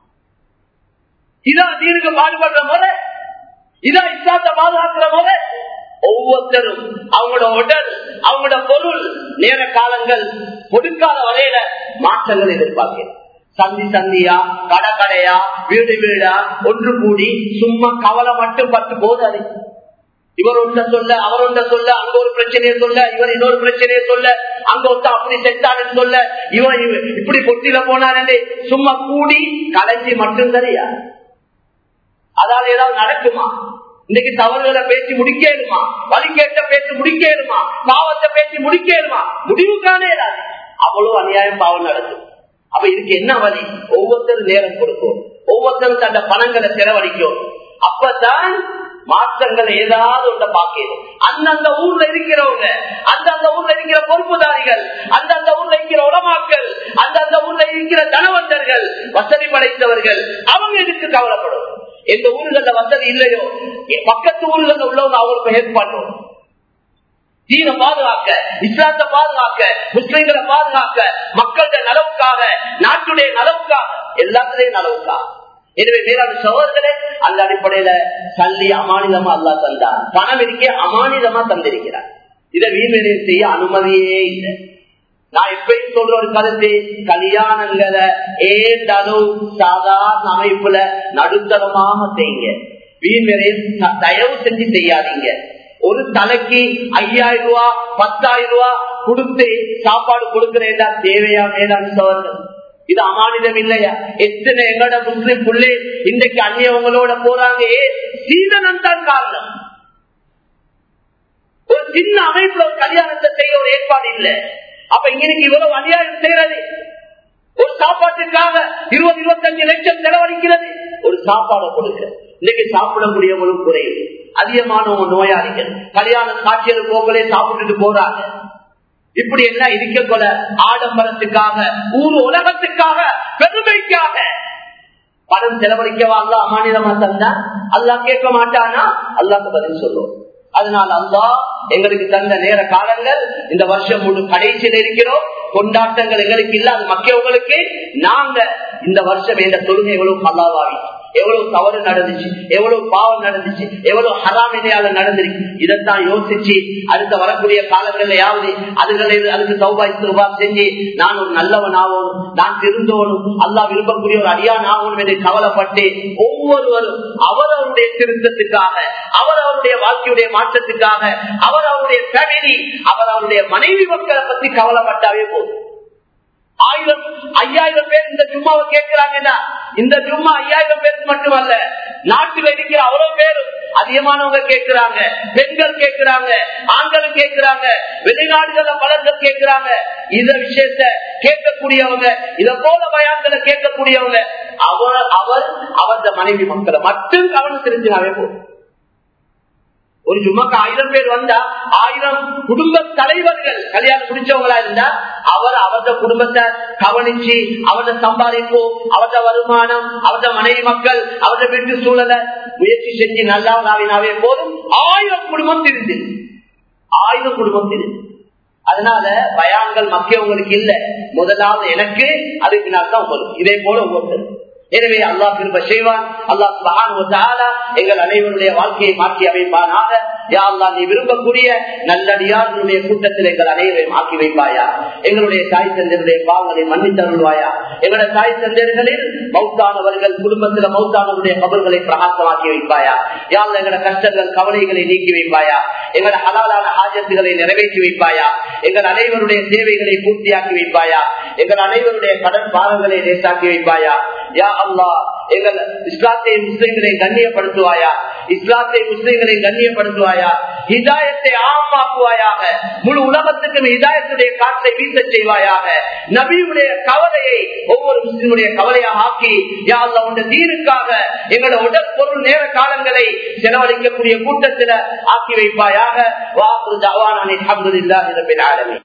இதான் தீனுக்கு பாடுபடுற முறை இதான் இஸ்லாத்தை பாதுகாக்கிற முறை ஒவ்வொருத்தரும் அவங்களோட உடல் அவங்களோட பொருள் நேர காலங்கள் கொடுக்காத வரையில மாற்றங்கள் எதிர்பார்க்கிறேன் சந்தி சந்தியா கடை கடையா வீடு வீடா ஒன்று கூடி சும்மா கவலை மட்டும் பட்டு போதாது இவர் ஒன்ற சொல்ல அவர் ஒன்ற சொல்ல அங்க ஒரு பிரச்சனையை சொல்ல இவர் இன்னொரு பிரச்சனையை சொல்ல அங்க ஒருத்தன் அப்படி செத்தான்னு சொல்ல இவன் இவ- இப்படி பொட்டில போனானே சும்மா கூடி கலைஞ்சி மட்டும் சரியா அதால ஏதாவது நடக்குமா இன்னைக்கு தவறுகளை பேசி முடிக்கலுமா வழி கேட்ட பேசி முடிக்கலுமா பாவத்தை பேசி முடிக்கலுமா முடிவு காணேடாது அவ்வளவு அநியாயம் பாவம் நடக்கும் அப்ப இதுக்கு என்ன வழி ஒவ்வொருத்தரும் நேரம் கொடுக்கும் ஒவ்வொருத்தரும் தந்த பணங்களை செலவழிக்கும் அப்பதான் மாற்றங்களை ஏதாவது ஒன்றை பார்க்கணும் அந்தந்த ஊர்ல இருக்கிறவங்க அந்தந்த ஊர்ல இருக்கிற பொறுப்புதாரிகள் அந்தந்த ஊர்ல இருக்கிற உடமாக்கள் அந்தந்த ஊர்ல இருக்கிற தனவந்தர்கள் வசதி படைத்தவர்கள் அவங்க இதுக்கு கவலைப்படும் எந்த ஊர்கள்ல வசதி இல்லையோ பக்கத்து ஊர்கள்ல உள்ளவங்க அவங்களுக்கு ஹெல்ப் பண்ணும் தீன பாதுகாக்க இஸ்லாத்தை பாதுகாக்க முஸ்லிம்களை பாதுகாக்க மக்களுடைய நலவுக்காக நாட்டுடைய நலவுக்காக எல்லாத்துலயும் நலவுக்காக எனவே மேலான சகோதரர்களே அந்த அடிப்படையில சல்லி அமானிதமா அல்லா தந்தார் பணம் இருக்கே அமானிதமா தந்திருக்கிறார் இதை வீண்வெளியில் செய்ய அனுமதியே இல்லை நான் எப்பயும் சொல்ற ஒரு கருத்து கல்யாணங்களை ஏதளவு சாதாரண அமைப்புல நடுத்தரமாக செய்யுங்க வீண்வெளியில் த- தயவு செஞ்சு செய்யாதீங்க ஒரு தலைக்கு ஐயாயிரம் ரூபாய் பத்தாயிரம் ரூபாய் கொடுத்து சாப்பாடு கொடுக்கிறேன் தேவையா மேலான சோதரர்கள் இது அமானிதம் இல்லையா எத்தனை எங்கட முஸ்லிம் புள்ளே இன்றைக்கு அந்நியவங்களோட போறாங்க ஏ சீதனம் தான் காரணம் ஒரு சின்ன அமைப்புல ஒரு கல்யாணத்தை செய்ய ஒரு ஏற்பாடு இல்லை அப்ப இன்னைக்கு இவ்வளவு அநியாயம் செய்யறது ஒரு சாப்பாட்டுக்காக இருபது இருபத்தஞ்சு லட்சம் செலவழிக்கிறது ஒரு சாப்பாடை கொடுக்க இன்னைக்கு சாப்பிடக்கூடியவங்களும் குறையுது அதிகமானவங்க நோயாளிகள் கல்யாண காட்சிகள் போகலே சாப்பிட்டுட்டு போறாங்க இப்படி எல்லாம் இருக்க கொல ஆடம்பரத்துக்காக ஊர் உலகத்துக்காக பெருமைக்காக பணம் செலவழிக்கவா அல்லா அமானிதமா தந்தா அல்லா கேட்க மாட்டானா அல்லாக்கு பதில் சொல்லுவோம் அதனால் அல்லா எங்களுக்கு தந்த நேர காலங்கள் இந்த வருஷம் முழு கடைசியில் இருக்கிறோம் கொண்டாட்டங்கள் எங்களுக்கு இல்ல அது மக்களுக்கு நாங்க இந்த வருஷம் எந்த தொழுகை எவ்வளவு அல்லாவாவி எவ்வளவு தவறு நடந்துச்சு எவ்வளவு பாவம் நடந்துச்சு எவ்வளவு ஹராமினையால நடந்துருக்கு இதைத்தான் யோசிச்சு அடுத்த வரக்கூடிய காலங்கள்லயாவது அதுகளை அதுக்கு சௌபாய் ரூபா செஞ்சு நான் ஒரு நல்லவன் ஆகணும் நான் திருந்தோனும் அல்லா விரும்பக்கூடிய ஒரு அடியான் ஆகணும் என்று கவலைப்பட்டு ஒவ்வொருவரும் அவரவருடைய திருத்தத்துக்காக அவர் அவருடைய வாழ்க்கையுடைய மாற்றத்துக்காக அவர் அவருடைய ஃபேமிலி அவர் அவருடைய மனைவி மக்களை பத்தி கவலைப்பட்டாவே போதும் ஆயிரம் ஐயாயிரம் பேர் இந்த ஜும்மாவை கேட்கிறாங்கன்னா இந்த ஜும்மா ஐயாயிரம் பேருக்கு மட்டுமல்ல நாட்டில் இருக்கிற அவ்வளவு பேரும் அதிகமானவங்க கேட்கிறாங்க பெண்கள் கேட்கிறாங்க ஆண்களும் கேட்கிறாங்க வெளிநாடுகள்ல பலர்கள் கேட்கிறாங்க இந்த விஷயத்த கேட்கக்கூடியவங்க இத போல பயான்களை கேட்கக்கூடியவங்க அவர் அவர் அவரது மனைவி மக்களை மட்டும் கவனம் செலுத்தினாவே போதும் ஒரு ஜும்மாக்கு ஆயிரம் பேர் வந்தா ஆயிரம் குடும்ப தலைவர்கள் கல்யாணம் முடிச்சவங்களா இருந்தா அவர் அவரது குடும்பத்தை கவனிச்சு அவரது சம்பாதிப்பு அவரது வருமானம் அவரது மனைவி மக்கள் அவரது வீட்டு சூழலை முயற்சி செஞ்சு நல்லா நாவினாவே போதும் ஆயிரம் குடும்பம் திருந்து ஆயிரம் குடும்பம் திருந்து அதனால பயான்கள் மக்கியவங்களுக்கு இல்ல முதலாவது எனக்கு அதுக்கு நான் தான் உங்களுக்கு இதே போல ஒவ்வொருத்தரும் எனவே அல்லாஹ் திரும்ப செய்வான் அல்லாஹ் சுபஹானஹு எங்கள் அனைவருடைய வாழ்க்கையை மாற்றி அமைப்பானாக யா அல்லாஹ் நீ விரும்பக்கூடிய நல்லடியார்களுடைய கூட்டத்தில் எங்கள் அனைவரையும் ஆக்கி வைப்பாயா எங்களுடைய தாய் தந்தருடைய பாவங்களை மன்னித்தருள்வாயா எங்களுடைய தாய் தந்தர்களில் மௌத்தானவர்கள் குடும்பத்தில் மௌத்தானவருடைய கபல்களை பிரகாசமாக்கி வைப்பாயா யா அல்லாஹ் எங்களோட கஷ்டங்கள் கவலைகளை நீக்கி வைப்பாயா எங்களோட ஹலாலான ஆஜத்துகளை நிறைவேற்றி வைப்பாயா எங்கள் அனைவருடைய தேவைகளை பூர்த்தியாக்கி வைப்பாயா எங்கள் அனைவருடைய கடன் பாரங்களை லேசாக்கி வைப்பாயா யா அல்லா எங்கள் இஸ்லாத்தை முஸ்லிம்களை கண்ணியப்படுத்துவாயா இஸ்லாத்தை முஸ்லிம்களை கண்ணியப்படுத்துவாயா ஹிதாயத்தை ஆமாக்குவாயாக முழு உலகத்துக்கும் ஹிதாயத்துடைய காற்றை வீச செய்வாயாக நபியுடைய கவலையை ஒவ்வொரு முஸ்லிமுடைய கவலையாக ஆக்கி யா அல்லா உண்ட தீனுக்காக எங்களோட உடல் பொருள் நேர காலங்களை செலவழிக்கக்கூடிய கூட்டத்தில் ஆக்கி வைப்பாயாக வாக்கு ஜவானானி அஹமதுல்லாஹி ரபில் ஆலமீன்